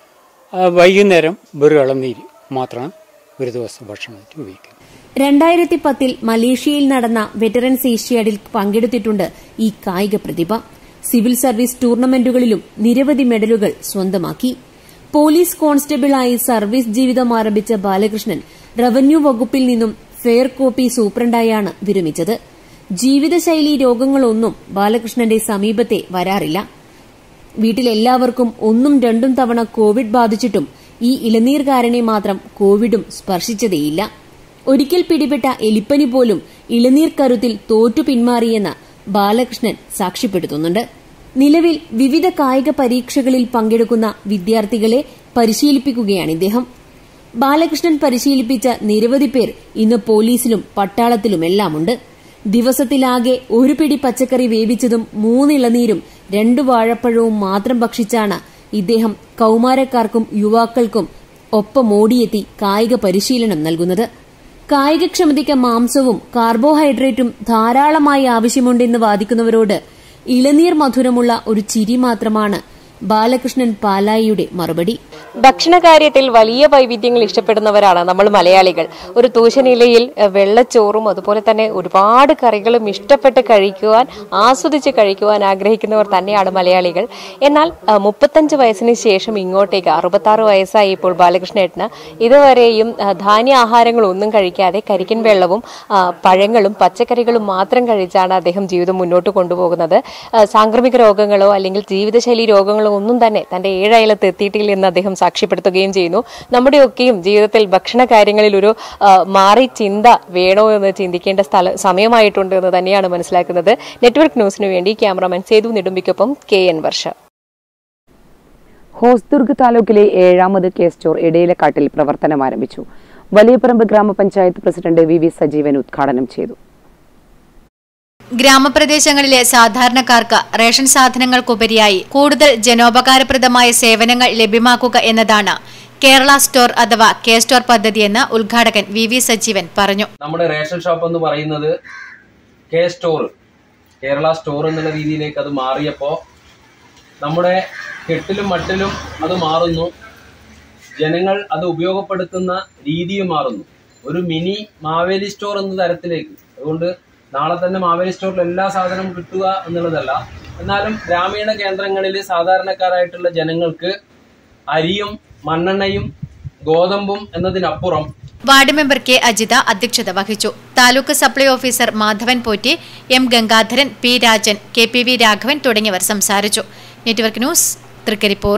വൈകുന്നേരം വെറും ഇളനീര് മാത്രമാണ് ഒരു ദിവസം ഭക്ഷണമായിട്ട് ഉപയോഗിക്കുന്നത് രണ്ടായിരത്തി പത്തിൽ മലേഷ്യയിൽ നടന്ന വെറ്ററൻസ് ഏഷ്യാഡിൽ പങ്കെടുത്തിട്ടുണ്ട് ഈ കായിക പ്രതിഭ സിവിൽ സർവീസ് ടൂർണമെന്റുകളിലും നിരവധി മെഡലുകൾ സ്വന്തമാക്കി പോലീസ് കോൺസ്റ്റബിളായി സർവീസ് ജീവിതം ആരംഭിച്ച ബാലകൃഷ്ണൻ റവന്യൂ വകുപ്പിൽ നിന്നും ഫെയർ കോപ്പി സൂപ്രണ്ടായാണ് വിരമിച്ചത് ജീവിതശൈലി രോഗങ്ങളൊന്നും ബാലകൃഷ്ണന്റെ സമീപത്തെ വരാറില്ല വീട്ടിലെല്ലാവർക്കും ഒന്നും രണ്ടും തവണ കോവിഡ് ബാധിച്ചിട്ടും ഈ ഇളനീർകാരനെ മാത്രം കോവിഡും സ്പർശിച്ചതേയില്ല ഒരിക്കൽ പിടിപെട്ട എലിപ്പനി പോലും ഇളനീർ കരുത്തിൽ തോറ്റു പിന്മാറിയെന്ന് ബാലകൃഷ്ണൻ സാക്ഷ്യപ്പെടുത്തുന്നുണ്ട് നിലവിൽ വിവിധ കായിക പരീക്ഷകളിൽ പങ്കെടുക്കുന്ന വിദ്യാർത്ഥികളെ പരിശീലിപ്പിക്കുകയാണ് ഇദ്ദേഹം ബാലകൃഷ്ണൻ പരിശീലിപ്പിച്ച നിരവധി പേർ ഇന്ന് പോലീസിലും പട്ടാളത്തിലുമെല്ലാമുണ്ട് ദിവസത്തിലാകെ ഒരു പിടി പച്ചക്കറി വേവിച്ചതും മൂന്നിളനീരും രണ്ടു വാഴപ്പഴവും മാത്രം ഭക്ഷിച്ചാണ് ഇദ്ദേഹം കൌമാരക്കാർക്കും യുവാക്കൾക്കും ഒപ്പം ഓടിയെത്തി കായിക പരിശീലനം നൽകുന്നത് കായികക്ഷമതയ്ക്ക് മാംസവും കാർബോഹൈഡ്രേറ്റും ധാരാളമായി ആവശ്യമുണ്ടെന്ന് വാദിക്കുന്നവരോട് ഇളനീർ മധുരമുള്ള ഒരു ചിരി മാത്രമാണ് ബാലകൃഷ്ണൻ പാലായിയുടെ മറുപടി ഭക്ഷണകാര്യത്തിൽ വലിയ വൈവിധ്യങ്ങൾ ഇഷ്ടപ്പെടുന്നവരാണ് നമ്മൾ മലയാളികൾ ഒരു തൂശനിലയിൽ എഹ്, വെള്ളച്ചോറും അതുപോലെ തന്നെ ഒരുപാട് കറികളും ഇഷ്ടപ്പെട്ട് കഴിക്കുവാൻ ആസ്വദിച്ച് കഴിക്കുവാൻ ആഗ്രഹിക്കുന്നവർ തന്നെയാണ് മലയാളികൾ എന്നാൽ അഹ്, മുപ്പത്തഞ്ച് വയസ്സിന് ശേഷം ഇങ്ങോട്ടേക്ക് അറുപത്താറ് വയസ്സായി ഇപ്പോൾ ബാലകൃഷ്ണേട്ടന് ഇതുവരെയും അഹ്, ധാന്യാഹാരങ്ങൾ ഒന്നും കഴിക്കാതെ കരിക്കൻ വെള്ളവും അഹ്, പഴങ്ങളും പച്ചക്കറികളും മാത്രം കഴിച്ചാണ് അദ്ദേഹം ജീവിതം മുന്നോട്ട് കൊണ്ടുപോകുന്നത് അഹ്, സാംക്രമിക രോഗങ്ങളോ അല്ലെങ്കിൽ ജീവിതശൈലി രോഗങ്ങളോ ഒന്നും തന്നെ തന്റെ ഏഴയലത്ത് എത്തിയിട്ടില്ല എന്ന് അദ്ദേഹം സാക്ഷ്യപ്പെടുത്തുകയും ചെയ്യുന്നു നമ്മുടെയൊക്കെയും ജീവിതത്തിൽ ഭക്ഷണ കാര്യങ്ങളിൽ ഒരു ആ, മാറി ചിന്ത വേണോ എന്ന് ചിന്തിക്കേണ്ട സ്ഥല സമയമായിട്ടുണ്ട് എന്ന് തന്നെയാണ് മനസ്സിലാക്കുന്നത് നെറ്റ്വർക്ക് ന്യൂസിനു വേണ്ടി ക്യാമറാമാൻ സേതു നെടുമ്പിക്കൊപ്പം കെ എൻ വർഷ ഹോസ്ദുർഗ് താലൂക്കിലെ ഏഴാമത് കെ സ്റ്റോർ ഇടയിലക്കാട്ടിൽ പ്രവർത്തനം ആരംഭിച്ചു വലിയപറമ്പ് ഗ്രാമപഞ്ചായത്ത് പ്രസിഡന്റ് വി വി സജീവൻ ഉദ്ഘാടനം ചെയ്തു ഗ്രാമപ്രദേശങ്ങളിലെ സാധാരണക്കാർക്ക് റേഷൻ സാധനങ്ങൾക്കുപരിയായി കൂടുതൽ ജനോപകാരപ്രദമായ സേവനങ്ങൾ ലഭ്യമാക്കുക എന്നതാണ് കേരള സ്റ്റോർ അഥവാ കെ സ്റ്റോർ പദ്ധതിയെന്ന് ഉദ്ഘാടകൻ വി വി സജീവൻ പറഞ്ഞു നമ്മുടെ റേഷൻ ഷോപ്പ് എന്ന് പറയുന്നത് കെ സ്റ്റോർ കേരള സ്റ്റോർ എന്നുള്ള രീതിയിലേക്ക് അത് മാറിയപ്പോൾ നമ്മുടെ കെട്ടിലും മട്ടിലും അത് മാറുന്നു ജനങ്ങൾ അത് ഉപയോഗപ്പെടുത്തുന്ന രീതിയും മാറുന്നു ഒരു മിനി മാവേലി സ്റ്റോർ എന്ന തരത്തിലേക്ക് അതുകൊണ്ട് നാളെ തന്നെ മാവേലി സ്റ്റോറിൽ എല്ലാ സാധനവും കിട്ടുക എന്നുള്ളതല്ല എന്നാലും ഗ്രാമീണ കേന്ദ്രങ്ങളിൽ സാധാരണക്കാരായിട്ടുള്ള ജനങ്ങൾക്ക് അരിയും മണ്ണെണ്ണയും ഗോതമ്പും എന്നതിനപ്പുറം വാർഡ് മെമ്പർ കെ അജിത അധ്യക്ഷത വഹിച്ചു taluk supply officer Madhavan Potti M Gangadharan P Rajan K P V Raghavan തുടങ്ങിയവർ സംസാരിച്ചു network news Trikaripur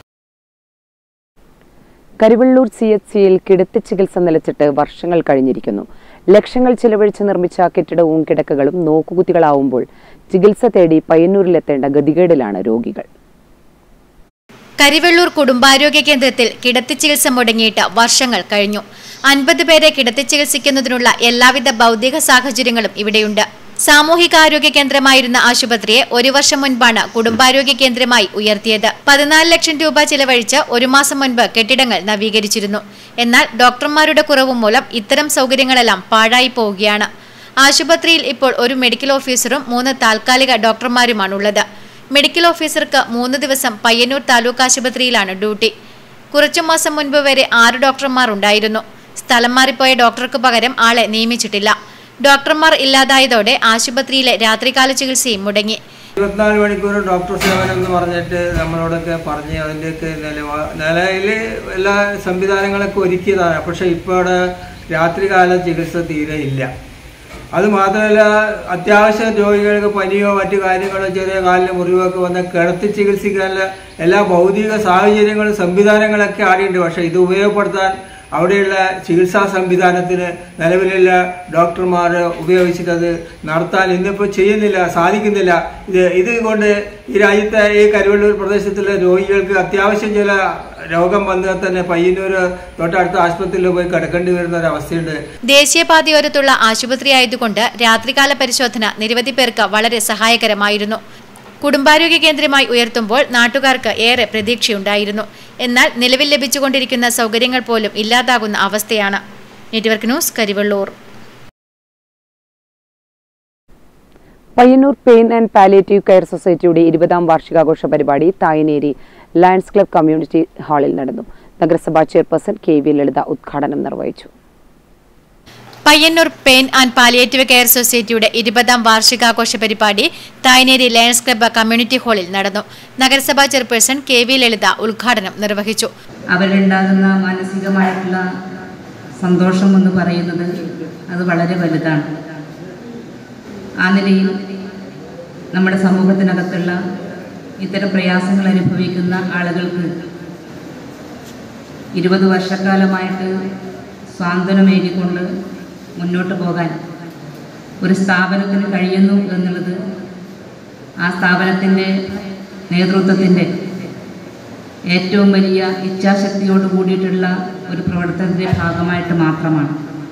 Karivellur C H സിയിൽ കിടത്തി ചികിത്സ നിലച്ചിട്ട് വർഷങ്ങൾ കഴിഞ്ഞിരിക്കുന്നു ലക്ഷങ്ങൾ ചിലവഴിച്ച് നിർമ്മിച്ച കെട്ടിടവും കിടക്കകളും നോക്കുകുത്തികളാവുമ്പോൾ ചികിത്സ തേടി പയ്യന്നൂരിലെത്തേണ്ട ഗതികേടിലാണ് രോഗികൾ കരിവെള്ളൂർ കുടുംബാരോഗ്യ കേന്ദ്രത്തിൽ കിടത്തി ചികിത്സ മുടങ്ങിയിട്ട് വർഷങ്ങൾ കഴിഞ്ഞു അൻപത് പേരെ കിടത്തി ചികിത്സിക്കുന്നതിനുള്ള എല്ലാവിധ ഭൗതിക സാഹചര്യങ്ങളും ഇവിടെയുണ്ട് സാമൂഹികാരോഗ്യ കേന്ദ്രമായിരുന്ന ആശുപത്രിയെ ഒരു വർഷം മുൻപാണ് കുടുംബാരോഗ്യ കേന്ദ്രമായി ഉയർത്തിയത് പതിനാല് ലക്ഷം രൂപ ചിലവഴിച്ച് ഒരു മാസം മുൻപ് കെട്ടിടങ്ങൾ നവീകരിച്ചിരുന്നു എന്നാൽ ഡോക്ടർമാരുടെ കുറവ് മൂലം ഇത്തരം സൗകര്യങ്ങളെല്ലാം പാഴായി പോവുകയാണ് ആശുപത്രിയിൽ ഇപ്പോൾ ഒരു മെഡിക്കൽ ഓഫീസറും മൂന്ന് താൽക്കാലിക ഡോക്ടർമാരുമാണുള്ളത് മെഡിക്കൽ ഓഫീസർക്ക് മൂന്ന് ദിവസം പയ്യന്നൂർ താലൂക്ക് ആശുപത്രിയിലാണ് ഡ്യൂട്ടി കുറച്ചു മാസം മുൻപ് വരെ ആറ് ഡോക്ടർമാർ ഉണ്ടായിരുന്നു സ്ഥലം മാറിപ്പോയ ഡോക്ടർക്ക് പകരം ആളെ നിയമിച്ചിട്ടില്ല ഡോക്ടർമാർ ഇല്ലാതായതോടെ ആശുപത്രിയിലെ രാത്രികാല ചികിത്സയും മുടങ്ങി ഇരുപത്തിനാല് മണിക്കൂർ ഡോക്ടർ സേവനം എന്ന് പറഞ്ഞിട്ട് നമ്മളോടൊക്കെ പറഞ്ഞ് അതിൻ്റെയൊക്കെ നിലവാ നിലയിൽ എല്ലാ സംവിധാനങ്ങളൊക്കെ ഒരുക്കിയതാണ് പക്ഷേ ഇപ്പോൾ അവിടെ രാത്രികാല ചികിത്സ തീരെ ഇല്ല അത് മാത്രമല്ല അത്യാവശ്യ രോഗികൾക്ക് പനിയോ മറ്റു കാര്യങ്ങളോ ചെറിയ കാലിന് മുറിവൊക്കെ വന്ന് കിടത്തി ചികിത്സിക്കാനുള്ള എല്ലാ ഭൗതിക സാഹചര്യങ്ങളും സംവിധാനങ്ങളൊക്കെ ആടിയുണ്ട് പക്ഷേ ഇത് ഉപയോഗപ്പെടുത്താൻ അവിടെയുള്ള ചികിത്സാ സംവിധാനത്തിന് നിലവിലുള്ള ഡോക്ടർമാർ ഉപയോഗിച്ചിട്ട് അത് നടത്താൻ ഇന്നിപ്പോൾ ചെയ്യുന്നില്ല സാധിക്കുന്നില്ല ഇത് ഇത് കൊണ്ട് ഈ രാജ്യത്തെ ഈ കരുവള്ളൂർ പ്രദേശത്തുള്ള രോഗികൾക്ക് അത്യാവശ്യം ചില രോഗം വന്നാൽ തന്നെ പയ്യന്നൂർ തൊട്ടടുത്ത ആശുപത്രിയിൽ പോയി കിടക്കേണ്ടി വരുന്ന ഒരു അവസ്ഥയുണ്ട് ദേശീയപാതയോരത്തുള്ള ആശുപത്രി ആയതുകൊണ്ട് രാത്രികാല പരിശോധന നിരവധി പേർക്ക് വളരെ സഹായകരമായിരുന്നു കുടുംബാരോഗ്യ കേന്ദ്രമായി ഉയർത്തുമ്പോൾ നാട്ടുകാർക്ക് ഏറെ പ്രതീക്ഷയുണ്ടായിരുന്നു എന്നാൽ നിലവിൽ ലഭിച്ചുകൊണ്ടിരിക്കുന്ന സൗകര്യങ്ങൾ പോലും ഇല്ലാതാകുന്ന അവസ്ഥയാണ് network news Karivellur Payyanur pain and palliative care സൊസൈറ്റിയുടെ ഇരുപതാം വാർഷികാഘോഷ പരിപാടി തായനേരി ലയൺസ് ക്ലബ് കമ്മ്യൂണിറ്റി ഹാളിൽ നടന്നു നഗരസഭാ ചെയർപേഴ്സൺ കെ വി ലളിത ഉദ്ഘാടനം നിർവഹിച്ചു Payyanur pain and palliative care സൊസൈറ്റിയുടെ ഇരുപതാം വാർഷികാഘോഷ പരിപാടി തായ്നേരി ലയൺസ് ക്ലബ്ബ് കമ്മ്യൂണിറ്റി ഹാളിൽ നടന്നു നഗരസഭാ ചെയർപേഴ്സൺ കെ വി ലളിത ഉദ്ഘാടനം നിർവഹിച്ചു അവരുണ്ടാകുന്ന മാനസികമായിട്ടുള്ള സന്തോഷം എന്ന് പറയുന്നത് അത് വളരെ വലുതാണ് ആ നിലയിൽ നമ്മുടെ സമൂഹത്തിനകത്തുള്ള ഇത്തരം പ്രയാസങ്ങൾ അനുഭവിക്കുന്ന ആളുകൾക്ക് ഇരുപത് വർഷക്കാലമായിട്ട് സ്വാന്തനമേകിക്കൊണ്ട് മുന്നോട്ട് പോകാൻ ഒരു സ്ഥാപനത്തിന് കഴിയുന്നു എന്നുള്ളത് ആ സ്ഥാപനത്തിൻ്റെ നേതൃത്വത്തിൻ്റെ ഏറ്റവും വലിയ ഇച്ഛാശക്തിയോട് കൂടിയിട്ടുള്ള ഒരു പ്രവർത്തനത്തിൻ്റെ ഭാഗമായിട്ട് മാത്രമാണ്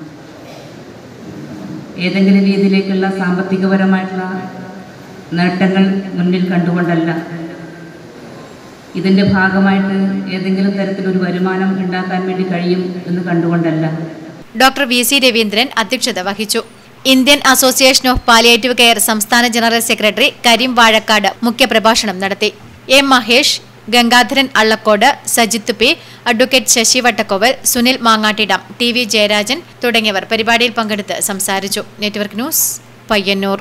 ഏതെങ്കിലും രീതിയിലേക്കുള്ള സാമ്പത്തികപരമായിട്ടുള്ള നേട്ടങ്ങൾ മുന്നിൽ കണ്ടുകൊണ്ടല്ല ഇതിൻ്റെ ഭാഗമായിട്ട് ഏതെങ്കിലും തരത്തിലൊരു വരുമാനം ഉണ്ടാക്കാൻ വേണ്ടി കഴിയും എന്ന് കണ്ടുകൊണ്ടല്ല ഡോക്ടർ വി സി രവീന്ദ്രൻ അധ്യക്ഷത വഹിച്ചു Indian association of palliative care സംസ്ഥാന ജനറൽ സെക്രട്ടറി കരീം വാഴക്കാട് മുഖ്യപ്രഭാഷണം നടത്തി M Mahesh Gangadharan Allakkode Sajith P advocate Sasi Vattakkoval Sunil Mangattidam T V Jayarajan തുടങ്ങിയവർ പരിപാടിയിൽ പങ്കെടുത്ത് സംസാരിച്ചു നെറ്റ്വർക്ക് ന്യൂസ് പയ്യന്നൂർ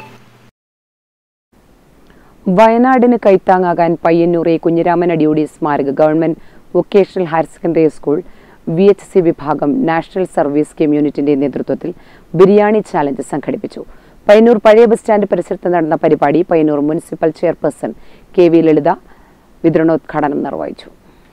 വയനാടിന് കൈത്താങ്ങാകാൻ പയ്യന്നൂർ എ കുഞ്ഞിരാമൻ അടിയോടി സ്മാരക government vocational higher secondary school V H C വിഭാഗം നാഷണൽ സർവീസ് സ്കീം യൂണിറ്റിന്റെ നേതൃത്വത്തിൽ ബിരിയാണി ചാലഞ്ച് സംഘടിപ്പിച്ചു പയ്യന്നൂർ പഴയ ബസ് സ്റ്റാൻഡ് പരിസരത്ത് നടന്ന പരിപാടി Payyanur municipal chairperson K V Lalitha വിതരണോദ്ഘാടനം നിർവഹിച്ചു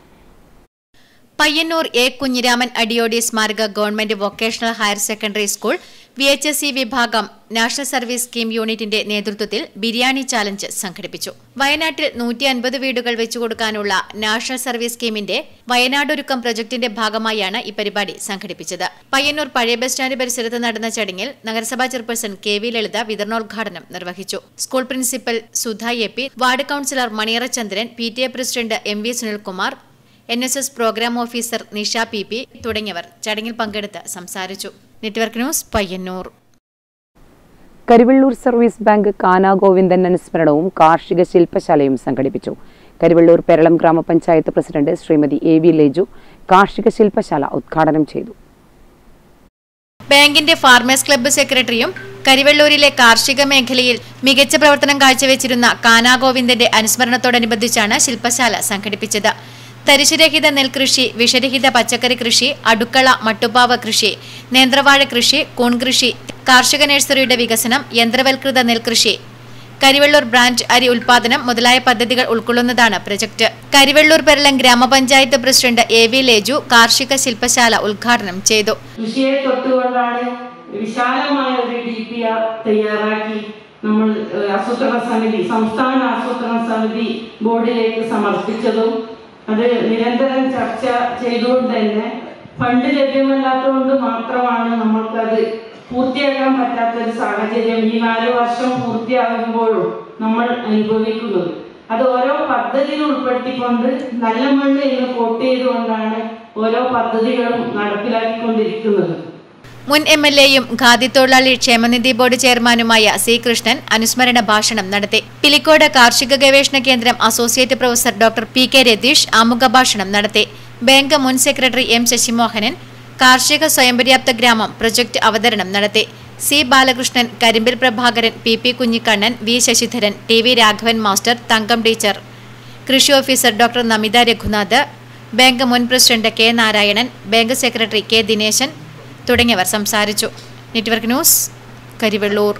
പയ്യന്നൂർ എ കുഞ്ഞിരാമൻ അടിയോടി സ്മാരക government vocational higher secondary school V H S C വിഭാഗം നാഷണൽ സർവീസ് സ്കീം യൂണിറ്റിന്റെ നേതൃത്വത്തിൽ ബിരിയാണി ചാലഞ്ച് സംഘടിപ്പിച്ചു വയനാട്ടിൽ നൂറ്റി അൻപത് വീടുകൾ വെച്ചുകൊടുക്കാനുള്ള നാഷണൽ സർവീസ് സ്കീമിന്റെ വയനാടൊരുക്കം പ്രൊജക്ടിന്റെ ഭാഗമായാണ് ഈ പരിപാടി സംഘടിപ്പിച്ചത് പയ്യന്നൂർ പഴയ ബസ് സ്റ്റാൻഡ് പരിസരത്ത് നടന്ന ചടങ്ങിൽ നഗരസഭാ ചെയർപേഴ്സൺ കെ വി ലളിത വിതരണോദ്ഘാടനം നിർവഹിച്ചു school principal Sudha A P ward councillor Maniyara Chandran P T A president M V Sunilkumar N S S programme officer Nisha P P തുടങ്ങിയവർ ചടങ്ങിൽ പങ്കെടുത്ത് സംസാരിച്ചു network news Payyanur Karivellur service bank Kana Govindan അനുസ്മരണവും കാർഷിക ശില്പശാലയും സംഘടിപ്പിച്ചു കരിവള്ളൂർ പെരളം ഗ്രാമപഞ്ചായത്ത് president Shrimati A V Leju കാർഷിക ശില്പശാല ഉദ്ഘാടനം ചെയ്തു ബാങ്കിന്റെ ഫാർമേഴ്സ് ക്ലബ്ബ് സെക്രട്ടറിയും കരിവെള്ളൂരിലെ കാർഷിക മേഖലയിൽ മികച്ച പ്രവർത്തനം കാഴ്ചവെച്ചിരുന്ന കാനാ ഗോവിന്ദന്റെ അനുസ്മരണത്തോടനുബന്ധിച്ചാണ് ശില്പശാല സംഘടിപ്പിച്ചത് തരിശുരഹിത നെൽകൃഷി വിഷരഹിത പച്ചക്കറി കൃഷി അടുക്കള മട്ടുപാവ കൃഷി നേന്ത്രവാഴ കൃഷി കൂൺ കൃഷി കാർഷിക നഴ്സറിയുടെ വികസനം യന്ത്രവൽകൃത നെൽകൃഷി കരിവെള്ളൂർ ബ്രാൻഡ് അരി ഉൽപാദനം മുതലായ പദ്ധതികൾ ഉൾക്കൊള്ളുന്നതാണ് പ്രൊജക്ട് കരിവെള്ളൂർ പെരളം ഗ്രാമപഞ്ചായത്ത് പ്രസിഡന്റ് എ വി ലേജു കാർഷിക ശില്പശാല ഉദ്ഘാടനം ചെയ്തു കൃഷിയെ തൊട്ടുകൊണ്ടാണ് വിശാലമായ ഒരു ഡി പി ആർ തയ്യാറാക്കി നമ്മൾ ഏഹ്, ആസൂത്രണ സമിതി സംസ്ഥാന ആസൂത്രണ സമിതി ബോർഡിലേക്ക് സമർപ്പിച്ചതും അത് നിരന്തരം ചർച്ച ചെയ്തുകൊണ്ട് തന്നെ ഫണ്ട് ലഭ്യമല്ലാത്തതുകൊണ്ട് മാത്രമാണ് നമ്മൾക്കത് പൂർത്തിയാക്കാൻ പറ്റാത്ത ഒരു സാഹചര്യം ഈ നാല് വർഷം പൂർത്തിയാകുമ്പോഴും നമ്മൾ അനുഭവിക്കുന്നത് അത് ഓരോ പദ്ധതിയിൽ ഉൾപ്പെടുത്തിക്കൊണ്ട് നല്ല മണ്ണ് എന്ന് കോട്ട് ചെയ്തുകൊണ്ടാണ് ഓരോ പദ്ധതികളും നടപ്പിലാക്കിക്കൊണ്ടിരിക്കുന്നത് മുൻ എം എൽ എയും ഖാദി തൊഴിലാളി ക്ഷേമനിധി ബോർഡ് ചെയർമാനുമായ സി കൃഷ്ണൻ അനുസ്മരണ ഭാഷണം നടത്തി പിലിക്കോട് കാർഷിക ഗവേഷണ കേന്ദ്രം associate professor doctor P K Ratheesh ആമുഖ ഭാഷണം നടത്തി ബാങ്ക് മുൻ സെക്രട്ടറി എം ശശിമോഹനൻ കാർഷിക സ്വയംപര്യാപ്ത ഗ്രാമം പ്രൊജക്ട് അവതരണം നടത്തി C Balakrishnan Karimbil Prabhakaran P P Kunhikannan V Sasidharan T V Raghavan master Thankam teacher കൃഷി officer doctor Namitha Raghunath bank മുൻ president K Narayanan bank secretary K Dineshan തുടങ്ങിയവർ സംസാരിച്ചു നെറ്റ്വർക്ക് ന്യൂസ് കരിവെള്ളൂർ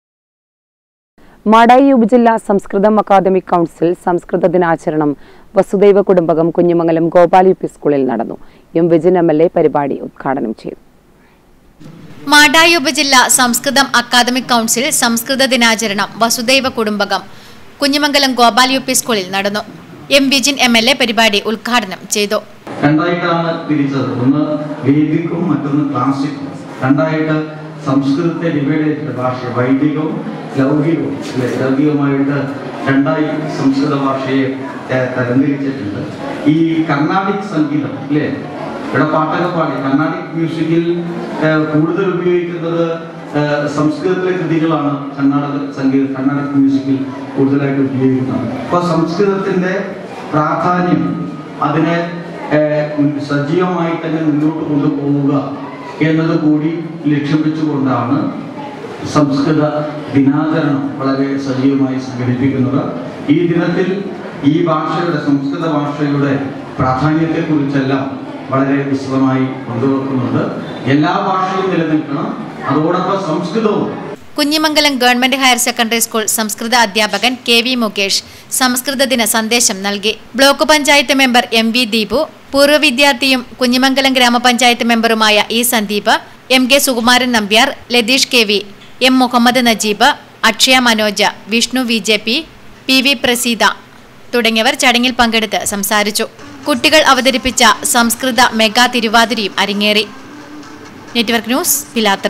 മാടായി ഉപജില്ലാ സംസ്കൃതം അക്കാദമിക് കൗൺസിൽ സംസ്കൃത ദിനാചരണം വസുദൈവ കുടുംബകം കുഞ്ഞുമംഗലം ഗോപാൽ യു പി സ്കൂളിൽ നടന്നു M Vijin M L A പരിപാടി ഉദ്ഘാടനം ചെയ്തു മാടായി ഉപജില്ല സംസ്കൃതം അക്കാദമിക് കൗൺസിൽ സംസ്കൃത ദിനാചരണം വസുദൈവ കുടുംബകം കുഞ്ഞുമംഗലം ഗോപാൽ യു പി സ്കൂളിൽ നടന്നു M Vijin M L A പരിപാടി ഉദ്ഘാടനം ചെയ്തു രണ്ടായിട്ടാണ് തിരിച്ചത് ഒന്ന് വേദിക്കും മറ്റൊന്ന് ക്ലാസിക്കും രണ്ടായിട്ട് സംസ്കൃതത്തെ ഡിവൈഡ് ചെയ്തിട്ട് ഭാഷ വൈദികവും ലൗകികവും അല്ലെ ലൗകികമായിട്ട് രണ്ടായി സംസ്കൃത ഭാഷയെ ത- തരംതിരിച്ചിട്ടുണ്ട് ഈ കർണാടിക് സംഗീതം അല്ലേ ഇവിടെ പാട്ടൊക്കെ പാടി കർണാടിക് മ്യൂസിക്കിൽ ഏഹ്, കൂടുതൽ ഉപയോഗിക്കുന്നത് ഏഹ്, സംസ്കൃതത്തിലെ കൃതികളാണ് കർണാടക സംഗീത കർണാടക മ്യൂസിക്കിൽ കൂടുതലായിട്ട് ഉപയോഗിക്കുന്നത് അപ്പോൾ സംസ്കൃതത്തിന്റെ പ്രാധാന്യം അതിനെ ഏഹ്, സജീവമായി തന്നെ മുന്നോട്ട് കൊണ്ടുപോവുക എന്നത് കൂടി ലക്ഷ്യം വെച്ചുകൊണ്ടാണ് സംസ്കൃത ദിനാചരണം വളരെ സജീവമായി സംഘടിപ്പിക്കുന്നത് ഈ ദിനത്തിൽ ഈ ഭാഷയുടെ സംസ്കൃത ഭാഷയുടെ പ്രാധാന്യത്തെക്കുറിച്ചെല്ലാം വളരെ വിശദമായി കൊണ്ടുവെക്കുന്നുണ്ട് എല്ലാ ഭാഷയും നിലനിൽക്കണം അതോടൊപ്പം സംസ്കൃതവും Kunhimangalam government higher secondary school സംസ്കൃത അധ്യാപകൻ കെ വി മുകേഷ് സംസ്കൃത ദിന സന്ദേശം നൽകി block panchayat member M V Deepu പൂർവ്വ വിദ്യാർത്ഥിയും കുഞ്ഞിമംഗലം ഗ്രാമപഞ്ചായത്ത് മെമ്പറുമായ E Sandeep M K Sukumaran Nambiar Latheesh K V M Muhammad Najeeb Akshaya Manoja Vishnu V J P P V Praseetha തുടങ്ങിയവർ ചടങ്ങിൽ പങ്കെടുത്ത് സംസാരിച്ചു കുട്ടികൾ അവതരിപ്പിച്ച സംസ്കൃത മെഗാ തിരുവാതിരയും അരങ്ങേറി നെറ്റ്വർക്ക് ന്യൂസ് പിലാത്ര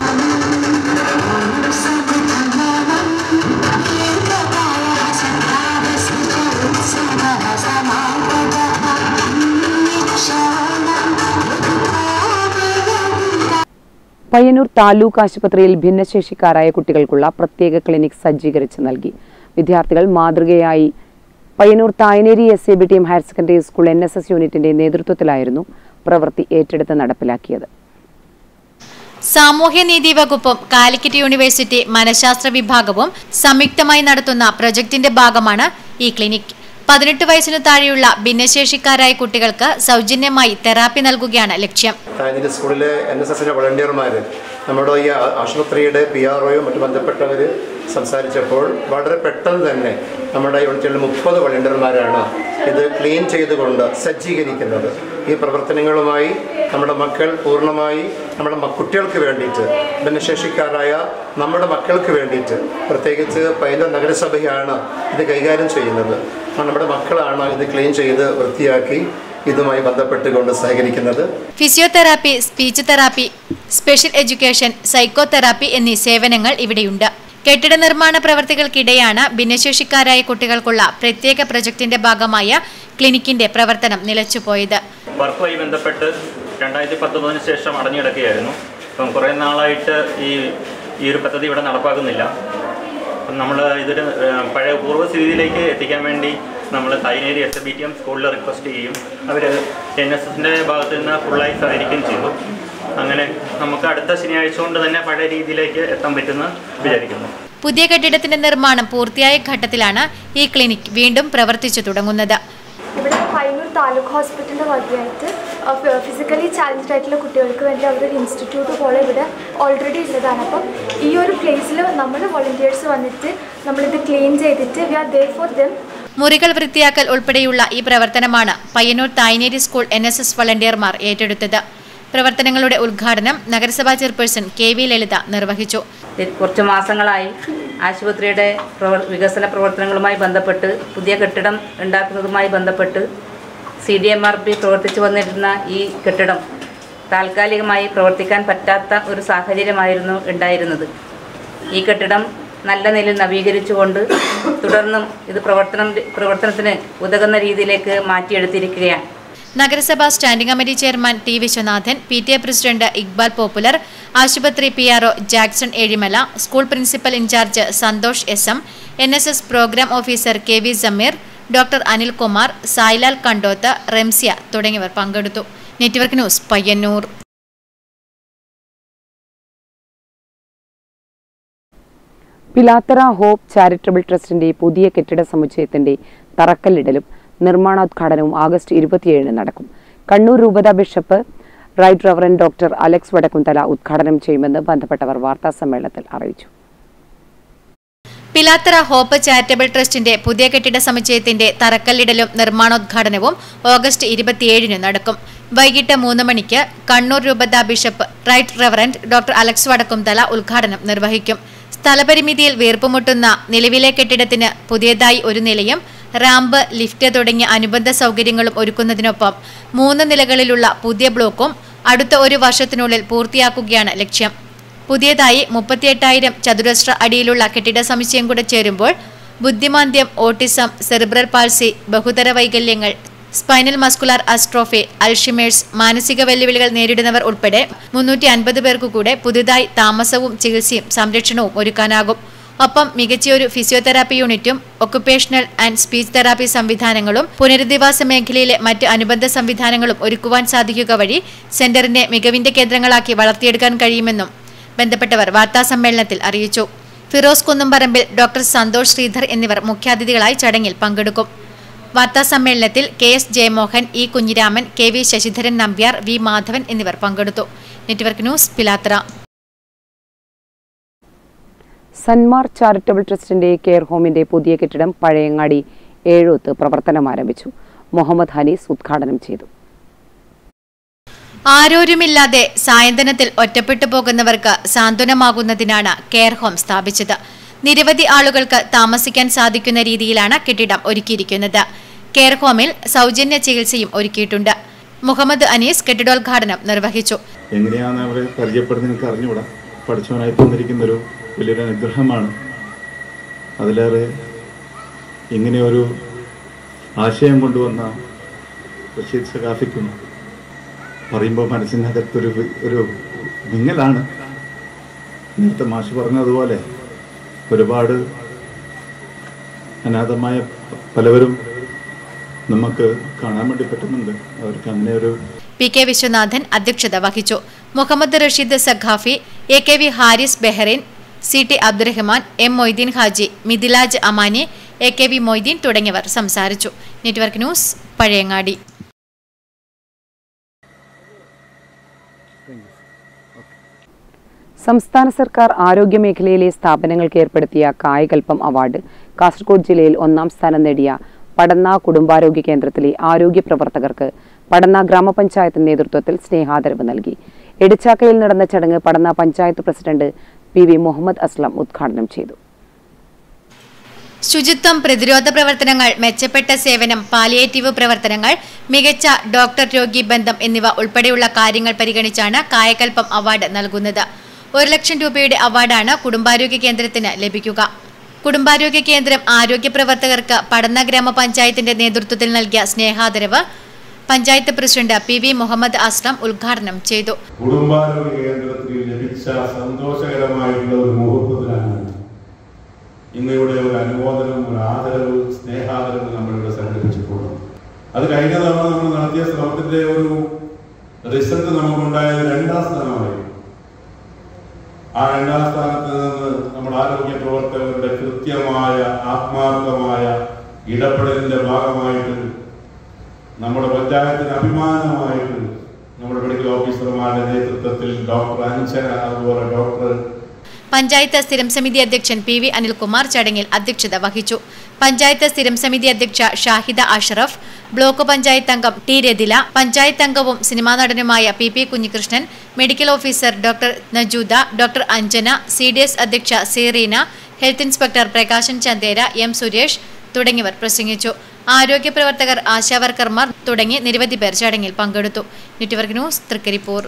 പയ്യന്നൂർ താലൂക്ക് ആശുപത്രിയിൽ ഭിന്നശേഷിക്കാരായ കുട്ടികൾക്കുള്ള പ്രത്യേക ക്ലിനിക് സജ്ജീകരിച്ച് നൽകി വിദ്യാർത്ഥികൾ മാതൃകയായി Payyanur Thayineri S A B T M higher secondary school N S S യൂണിറ്റിന്റെ നേതൃത്വത്തിലായിരുന്നു പ്രവൃത്തി ഏറ്റെടുത്ത് നടപ്പിലാക്കിയത് സാമൂഹ്യനീതി വകുപ്പും കാലിക്കറ്റ് യൂണിവേഴ്സിറ്റി മനഃശാസ്ത്ര വിഭാഗവും സംയുക്തമായി നടത്തുന്ന പ്രൊജക്ടിന്റെ ഭാഗമാണ് ഈ ക്ലിനിക് പതിനെട്ട് വയസ്സിനു താഴെയുള്ള ഭിന്നശേഷിക്കാരായ കുട്ടികൾക്ക് സൗജന്യമായി തെറാപ്പി നൽകുകയാണ് ലക്ഷ്യം താനൂര് സ്കൂളിലെ എൻ എസ് എസിൻ്റെ വളണ്ടിയർമാർ നമ്മുടെ ഈ ആ- ആശുപത്രിയുടെ പി ആർ ഒയും മറ്റു ബന്ധപ്പെട്ടവർ സംസാരിച്ചപ്പോൾ വളരെ പെട്ടെന്ന് തന്നെ നമ്മുടെ യൂണിറ്റിൽ മുപ്പത് വളണ്ടിയർമാരാണ് ഇത് ക്ലീൻ ചെയ്തുകൊണ്ട് സജ്ജീകരിക്കുന്നത് ഈ പ്രവർത്തനങ്ങളുമായി നമ്മുടെ മക്കൾ പൂർണ്ണമായി നമ്മുടെ മ- കുട്ടികൾക്ക് വേണ്ടിയിട്ട് ഭിന്നശേഷിക്കാരായ നമ്മുടെ മക്കൾക്ക് വേണ്ടിയിട്ട് പ്രത്യേകിച്ച് പൈതൽ നഗരസഭയാണ് ഇത് കൈകാര്യം ചെയ്യുന്നത് അപ്പോൾ നമ്മുടെ മക്കളാണ് ഇത് ക്ലീൻ ചെയ്ത് വൃത്തിയാക്കി ഇതുമായി ബന്ധപ്പെട്ടുകൊണ്ട് സഹകരിക്കുന്നത് physiotherapy speech therapy special education psychotherapy എന്നീ സേവനങ്ങൾ ഇവിടെയുണ്ട് കെട്ടിട നിർമ്മാണ പ്രവർത്തികൾക്കിടെയാണ് ഭിന്നശേഷിക്കാരായ കുട്ടികൾക്കുള്ള പ്രത്യേക പ്രൊജക്ടിന്റെ ഭാഗമായ ക്ലിനിക്കിന്റെ പ്രവർത്തനം നിലച്ചുപോയത് വർക്കുമായി ബന്ധപ്പെട്ട് രണ്ടായിരത്തി പത്തൊമ്പതിന് ശേഷം അടഞ്ഞുകിടക്കുകയായിരുന്നു അപ്പം കുറേ നാളായിട്ട് ഈ ഈ ഒരു പദ്ധതി ഇവിടെ നടപ്പാക്കുന്നില്ല അപ്പം നമ്മൾ ഇതൊരു ഏഹ്, പഴയ പൂർവ്വസ്ഥിതിയിലേക്ക് എത്തിക്കാൻ വേണ്ടി നമ്മൾ Thayineri S B T M സ്കൂളിൽ റിക്വസ്റ്റ് ചെയ്യും അവർ എൻ എസ് എസിൻ്റെ ഭാഗത്ത് നിന്ന് ഫുള്ളായി സഹകരിക്കുകയും ചെയ്തു അങ്ങനെ നമുക്ക് അടുത്ത ശനിയാഴ്ച കൊണ്ട് തന്നെ പഴയ രീതിയിലേക്ക് എത്താൻ പറ്റുമെന്ന് വിചാരിക്കുന്നു പുതിയ കെട്ടിടത്തിന്റെ നിർമ്മാണം പൂർത്തിയായ ഘട്ടത്തിലാണ് ഈ ക്ലിനിക് വീണ്ടും പ്രവർത്തിച്ചു തുടങ്ങുന്നത് ഇവിടെ പയ്യന്നൂർ താലൂക്ക് ഹോസ്പിറ്റലിൻ്റെ വകയായിട്ട് ഫിസിക്കലി ചാലഞ്ച്ഡ് ആയിട്ടുള്ള കുട്ടികൾക്ക് വേണ്ടി അവരൊരു ഇൻസ്റ്റിറ്റ്യൂട്ട് പോലെ ഇവിടെ ഓൾറെഡി ഉള്ളതാണ് അപ്പം ഈ ഒരു പ്ലേസിൽ നമ്മൾ വോളണ്ടിയേഴ്സ് വന്നിട്ട് നമ്മളിത് ക്ലീൻ ചെയ്തിട്ട് we are there for them മുറികൾ വൃത്തിയാക്കൽ ഉൾപ്പെടെയുള്ള ഈ പ്രവർത്തനമാണ് Payyanur Thayineri school N S S വളണ്ടിയർമാർ ഏറ്റെടുത്തത് പ്രവർത്തനങ്ങളുടെ ഉദ്ഘാടനം നഗരസഭാ ചെയർപേഴ്സൺ കെ വി ലളിത നിർവഹിച്ചു കുറച്ച് മാസങ്ങളായി ആശുപത്രിയുടെ പ്രവർ വികസന പ്രവർത്തനങ്ങളുമായി ബന്ധപ്പെട്ട് പുതിയ കെട്ടിടം ഉണ്ടാക്കുന്നതുമായി ബന്ധപ്പെട്ട് C D M R P പ്രവർത്തിച്ചു വന്നിരുന്ന ഈ കെട്ടിടം താൽക്കാലികമായി പ്രവർത്തിക്കാൻ പറ്റാത്ത ഒരു സാഹചര്യമായിരുന്നു ഉണ്ടായിരുന്നത് ഈ കെട്ടിടം നല്ല നിലയിൽ നവീകരിച്ചുകൊണ്ട് തുടർന്നും ഇത് പ്രവർത്തനം പ്രവർത്തനത്തിന് ഉതകുന്ന രീതിയിലേക്ക് മാറ്റിയെടുത്തിരിക്കുകയാണ് നഗരസഭാ standing committee chairman T Viswanathan P T A president Iqbal popular ആശുപത്രി P R O Jackson Ezhimala school principal in charge Santhosh S M N S S programme officer K V Sameer doctor Anilkumar Sailal Kandoth Remsiya തുടങ്ങിയവർ പങ്കെടുത്തു network news Payyanur Pilathara hope charitable ട്രസ്റ്റിന്റെ പുതിയ കെട്ടിട സമുച്ചയത്തിന്റെ തറക്കല്ലിടലും നിർമ്മാണോദ്ഘാടനവും ആഗസ്റ്റ് ഇരുപത്തിയേഴിന് നടക്കും കണ്ണൂർ രൂപത bishop right reverend doctor Alex Vadakkumthala ഉദ്ഘാടനം ചെയ്യുമെന്ന് ബന്ധപ്പെട്ടവർ വാർത്താസമ്മേളനത്തിൽ അറിയിച്ചു പിലാത്തറ ഹോപ്പ് ചാരിറ്റബിൾ ട്രസ്റ്റിന്റെ പുതിയ കെട്ടിട സമുച്ചയത്തിന്റെ തറക്കല്ലിടലും നിർമ്മാണോദ്ഘാടനവും ഓഗസ്റ്റ് ഇരുപത്തിയേഴിന് നടക്കും വൈകിട്ട് മൂന്ന് മണിക്ക് കണ്ണൂർ രൂപത bishop right reverend doctor Alex Vadakkumthala ഉദ്ഘാടനം നിർവഹിക്കും സ്ഥലപരിമിതിയിൽ വീർപ്പുമുട്ടുന്ന നിലവിലെ കെട്ടിടത്തിന് പുതിയതായി ഒരു നിലയും റാമ്പ് ലിഫ്റ്റ് തുടങ്ങിയ അനുബന്ധ സൗകര്യങ്ങളും ഒരുക്കുന്നതിനൊപ്പം മൂന്ന് നിലകളിലുള്ള പുതിയ ബ്ലോക്കും അടുത്ത ഒരു വർഷത്തിനുള്ളിൽ പൂർത്തിയാക്കുകയാണ് ലക്ഷ്യം പുതിയതായി മുപ്പത്തിയെട്ടായിരം ചതുരശ്ര അടിയിലുള്ള കെട്ടിട സമുച്ചയം കൂടെ ചേരുമ്പോൾ ബുദ്ധിമാന്ദ്യം ഓട്ടിസം സെറിബ്രൽ പാൾസി ബഹുതര വൈകല്യങ്ങൾ സ്പൈനൽ മസ്കുലാർ അസ്ട്രോഫി അൽഷിമേഴ്സ് മാനസിക വെല്ലുവിളികൾ നേരിടുന്നവർ ഉൾപ്പെടെ മുന്നൂറ്റി അൻപത് പേർക്കു കൂടെ പുതുതായി താമസവും ചികിത്സയും സംരക്ഷണവും ഒരുക്കാനാകും ഒപ്പം മികച്ചൊരു ഫിസിയോതെറാപ്പി യൂണിറ്റും ഒക്കുപേഷണൽ ആൻഡ് സ്പീച്ച് തെറാപ്പി സംവിധാനങ്ങളും പുനരധിവാസ മേഖലയിലെ മറ്റ് അനുബന്ധ സംവിധാനങ്ങളും ഒരുക്കുവാൻ സാധിക്കുക വഴി സെന്ററിനെ മികവിന്റെ കേന്ദ്രങ്ങളാക്കി വളർത്തിയെടുക്കാൻ കഴിയുമെന്നും ബന്ധപ്പെട്ടവർ വാർത്താസമ്മേളനത്തിൽ അറിയിച്ചു ഫിറോസ് കുന്നുംപറമ്പിൽ ഡോക്ടർ സന്തോഷ് ശ്രീധർ എന്നിവർ മുഖ്യാതിഥികളായി ചടങ്ങിൽ പങ്കെടുക്കും വാർത്താസമ്മേളനത്തിൽ K S Jayamohan E Kunhiraman K V Sasidharan Nambiar V Madhavan എന്നിവർ പങ്കെടുത്തു network news Pilathara Sanmar charitable ട്രസ്റ്റിന്റെ കെയർ ഹോമിന്റെ പുതിയ കെട്ടിടം പഴയങ്ങാടി ഏഴോത്ത് പ്രവർത്തനം ആരംഭിച്ചു മുഹമ്മദ് ഹനീസ് ഉദ്ഘാടനം ചെയ്തു ആരോരുമില്ലാതെ സായന്തനത്തിൽ ഒറ്റപ്പെട്ടു പോകുന്നവർക്ക് സാന്ത്വനമാകുന്നതിനാണ് കെയർ ഹോം സ്ഥാപിച്ചത് നിരവധി ആളുകൾക്ക് താമസിക്കാൻ സാധിക്കുന്ന രീതിയിലാണ് കെട്ടിടം ഒരുക്കിയിരിക്കുന്നത് കെയർ ഹോമിൽ സൗജന്യ ചികിത്സയും ഒരുക്കിയിട്ടുണ്ട് മുഹമ്മദ് അനീസ് കെട്ടിടോദ്ഘാടനം നിർവഹിച്ചു എങ്ങനെയാണ് അവരെ പരിചയപ്പെടുന്നത് എനിക്ക് അറിഞ്ഞുകൂടാ പഠിച്ചവനായി തന്നിരിക്കുന്ന ഒരു വലിയൊരു അനുഗ്രഹമാണ് അതിലേറെ ഇങ്ങനെ ഒരു ആശയം കൊണ്ടുവന്ന റഷീദ് സഖാഫിക്കും പറയുമ്പോൾ മനസ്സിനകത്തൊരു വി- ഒരു വിങ്ങലാണ് നേരത്തെ മാഷ് പറഞ്ഞതുപോലെ ഒരുപാട് അനാഥമായ പലവരും നമുക്ക് കാണാൻ വേണ്ടി പറ്റുന്നുണ്ട് അവർക്ക് അങ്ങനെ ഒരു പി കെ വിശ്വനാഥൻ അധ്യക്ഷത വഹിച്ചു Muhammad Rasheed Saqafi A K V Haris Bahrain C T Abdurahman M Moideen Haji Mithilaj Amani A K V Moideen തുടങ്ങിയവർ സംസാരിച്ചു നെറ്റ്വർക്ക് ന്യൂസ് പഴയങ്ങാടി സംസ്ഥാന സർക്കാർ ആരോഗ്യമേഖലയിലെ സ്ഥാപനങ്ങൾക്ക് ഏർപ്പെടുത്തിയ കായകൽപ്പം അവാർഡ് കാസർഗോഡ് ജില്ലയിൽ ഒന്നാം സ്ഥാനം നേടിയ പടന്ന കുടുംബാരോഗ്യ കേന്ദ്രത്തിലെ ആരോഗ്യ പ്രവർത്തകർക്ക് പടന്ന ഗ്രാമപഞ്ചായത്ത് നേതൃത്വത്തിൽ സ്നേഹാദരവ് നൽകി എടിച്ചാക്കയിൽ നടന്ന ചടങ്ങ് Padanna panchayat president P V Muhammad Aslam ഉദ്ഘാടനം ചെയ്തു ശുചിത്വം പ്രതിരോധ പ്രവർത്തനങ്ങൾ മെച്ചപ്പെട്ട സേവനം പാലിയേറ്റീവ് പ്രവർത്തനങ്ങൾ മികച്ച ഡോക്ടർ രോഗി ബന്ധം എന്നിവ ഉൾപ്പെടെയുള്ള കാര്യങ്ങൾ പരിഗണിച്ചാണ് കായകൽപ്പം അവാർഡ് നൽകുന്നത് ഒരു ലക്ഷം രൂപയുടെ അവാർഡാണ് കുടുംബാരോഗ്യ കേന്ദ്രത്തിന് ലഭിക്കുക കുടുംബാരോഗ്യ കേന്ദ്രം ആരോഗ്യ പ്രവർത്തകർക്ക് പടന്ന ഗ്രാമപഞ്ചായത്തിന്റെ നേതൃത്വത്തിൽ നൽകിയ സ്നേഹാദരവ് panchayat president P V Muhammad Aslam ഉദ്ഘാടനം ചെയ്തു കുടുംബാരോഗ്യ കേന്ദ്രത്തിൽ ലഭിച്ച സന്തോഷകരമായിട്ടുള്ള ഒരു മുഹൂർത്തത്തിലാണ് ഇന്ന് ഇവിടെ ഒരു അനുമോദനം ഒരു ആദരവ് സ്നേഹാദരവ് നമ്മളിവിടെ സംഘടിപ്പിച്ചിട്ടുള്ളത് അത് കഴിഞ്ഞ തവണ നമ്മൾ നടത്തിയ ശ്രമത്തിന്റെ ഒരു റിസൾട്ട് നമുക്കുണ്ടായത് രണ്ടാം സ്ഥാനമായി ആ രണ്ടാം സ്ഥാനത്ത് നിന്ന് നമ്മുടെ ആരോഗ്യ പ്രവർത്തകരുടെ കൃത്യമായ ആത്മാർത്ഥമായ ഇടപെടലിന്റെ ഭാഗമായിട്ട് നമ്മുടെ പഞ്ചായത്തിന് അഭിമാനമായിട്ട് നമ്മുടെ മെഡിക്കൽ ഓഫീസർമാരുടെ നേതൃത്വത്തിൽ ഡോക്ടർ അഞ്ചന അതുപോലെ ഡോക്ടർ പഞ്ചായത്ത് സ്ഥിരം സമിതി അധ്യക്ഷൻ പി വി അനിൽകുമാർ ചടങ്ങിൽ അധ്യക്ഷത വഹിച്ചു പഞ്ചായത്ത് സ്ഥിരം സമിതി അധ്യക്ഷ ഷാഹിദ അഷറഫ് ബ്ലോക്ക് പഞ്ചായത്ത് അംഗം ടി രതില പഞ്ചായത്ത് അംഗവും സിനിമാ നടനുമായ P P Kunhikrishnan medical officer doctor Najooda doctor Anjana C D S അധ്യക്ഷ Sereena health inspector Prakashan Chandera M Suresh തുടങ്ങിയവർ പ്രസംഗിച്ചു ആരോഗ്യ പ്രവർത്തകർ ആശാവർക്കർമാർ തുടങ്ങി നിരവധി പേർ ചടങ്ങിൽ പങ്കെടുത്തു നെറ്റ്വർക്ക് ന്യൂസ് തൃക്കരിപ്പൂർ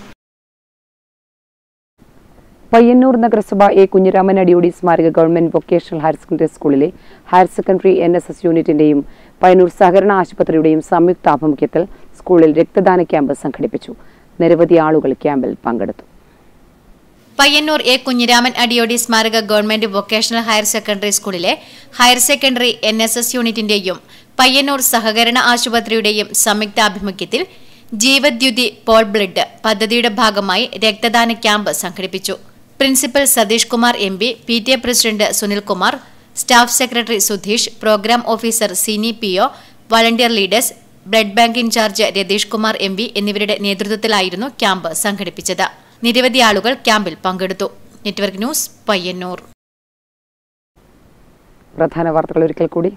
പയ്യന്നൂർ നഗരസഭ എ കുഞ്ഞിരാമൻ അടിയോടി സ്മാരക ഗവൺമെന്റ് വൊക്കേഷണൽ ഹയർ സെക്കൻഡറി സ്കൂളിലെ higher secondary N S S യൂണിറ്റിന്റെയും പയ്യന്നൂർ സഹകരണ ആശുപത്രിയുടെയും സംയുക്താഭിമുഖ്യത്തിൽ സ്കൂളിൽ രക്തദാന ക്യാമ്പ് സംഘടിപ്പിച്ചു നിരവധി ആളുകൾ ക്യാമ്പിൽ പങ്കെടുത്തു പയ്യന്നൂർ എ കുഞ്ഞിരാമൻ അടിയോടി സ്മാരക ഗവൺമെന്റ് വൊക്കേഷണൽ ഹയർ സെക്കൻഡറി സ്കൂളിലെ higher secondary N S S യൂണിറ്റിന്റെയും പയ്യന്നൂർ സഹകരണ ആശുപത്രിയുടെയും സംയുക്താഭിമുഖ്യത്തിൽ ജീവദ്യുതി പോൾ ബ്ലഡ് പദ്ധതിയുടെ ഭാഗമായി രക്തദാന ക്യാമ്പ് സംഘടിപ്പിച്ചു principal Satheesh Kumar M P P T A president Sunilkumar staff secretary Sudheesh programme officer Sini P O volunteer leaders blood bank in charge Ratheesh Kumar M P എന്നിവരുടെ നേതൃത്വത്തിലായിരുന്നു ക്യാമ്പ് സംഘടിപ്പിച്ചത് നിരവധി ആളുകൾ ക്യാമ്പിൽ പങ്കെടുത്തു നെറ്റ്വർക്ക് ന്യൂസ് പയ്യന്നൂർ പ്രധാന വാർത്തകൾ ഒരിക്കൽ കൂടി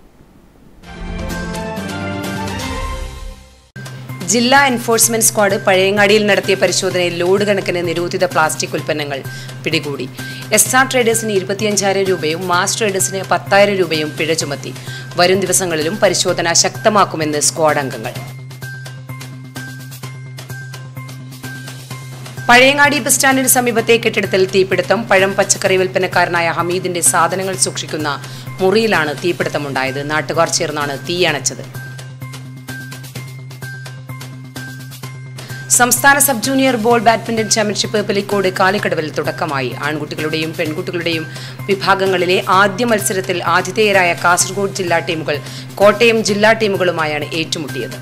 ജില്ലാ എൻഫോഴ്സ്മെന്റ് സ്ക്വാഡ് പഴയങ്ങാടിയിൽ നടത്തിയ പരിശോധനയിൽ ലോഡ് കണക്കിന് നിരോധിത പ്ലാസ്റ്റിക് ഉൽപ്പന്നങ്ങൾ പിടികൂടി എസ് ആർ ട്രേഡേഴ്സിന് ഇരുപത്തിയഞ്ചായിരം രൂപയും മാസ് ട്രേഡേഴ്സിന് പത്തായിരം രൂപയും പിഴ ചുമത്തി വരും ദിവസങ്ങളിലും പരിശോധന ശക്തമാക്കുമെന്ന് സ്ക്വാഡ് അംഗങ്ങൾ പഴയങ്ങാടി ബസ് സ്റ്റാൻഡിന് സമീപത്തെ കെട്ടിടത്തിൽ തീപിടുത്തം പഴം പച്ചക്കറി വിൽപ്പനക്കാരനായ ഹമീദിന്റെ സാധനങ്ങൾ സൂക്ഷിക്കുന്ന മുറിയിലാണ് തീപിടുത്തമുണ്ടായത് നാട്ടുകാർ ചേർന്നാണ് തീയണച്ചത് സംസ്ഥാന sub junior ball badminton championship Pilicode കാലിക്കടവിൽ തുടക്കമായി ആൺകുട്ടികളുടെയും പെൺകുട്ടികളുടെയും വിഭാഗങ്ങളിലെ ആദ്യ മത്സരത്തിൽ ആതിഥേയരായ കാസർഗോഡ് ജില്ലാ ടീമുകൾ കോട്ടയം ജില്ലാ ടീമുകളുമായാണ് ഏറ്റുമുട്ടിയത്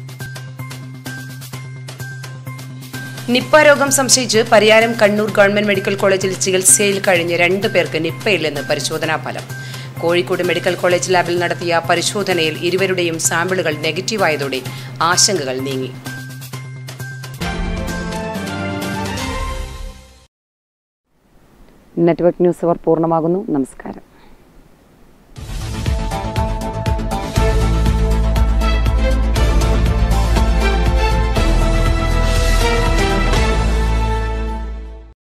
നിപ്പ രോഗം സംശയിച്ച് പരിയാരം കണ്ണൂർ ഗവൺമെന്റ് മെഡിക്കൽ കോളേജിൽ ചികിത്സയിൽ കഴിഞ്ഞ് രണ്ടു പേർക്ക് നിപ്പയില്ലെന്ന് പരിശോധനാ ഫലം കോഴിക്കോട് മെഡിക്കൽ കോളേജ് ലാബിൽ നടത്തിയ പരിശോധനയിൽ ഇരുവരുടെയും സാമ്പിളുകൾ നെഗറ്റീവായതോടെ ആശങ്കകൾ നീങ്ങി നെറ്റ്വർക്ക് ന്യൂസ് അവർ പൂർണ്ണമാകുന്നു നമസ്കാരം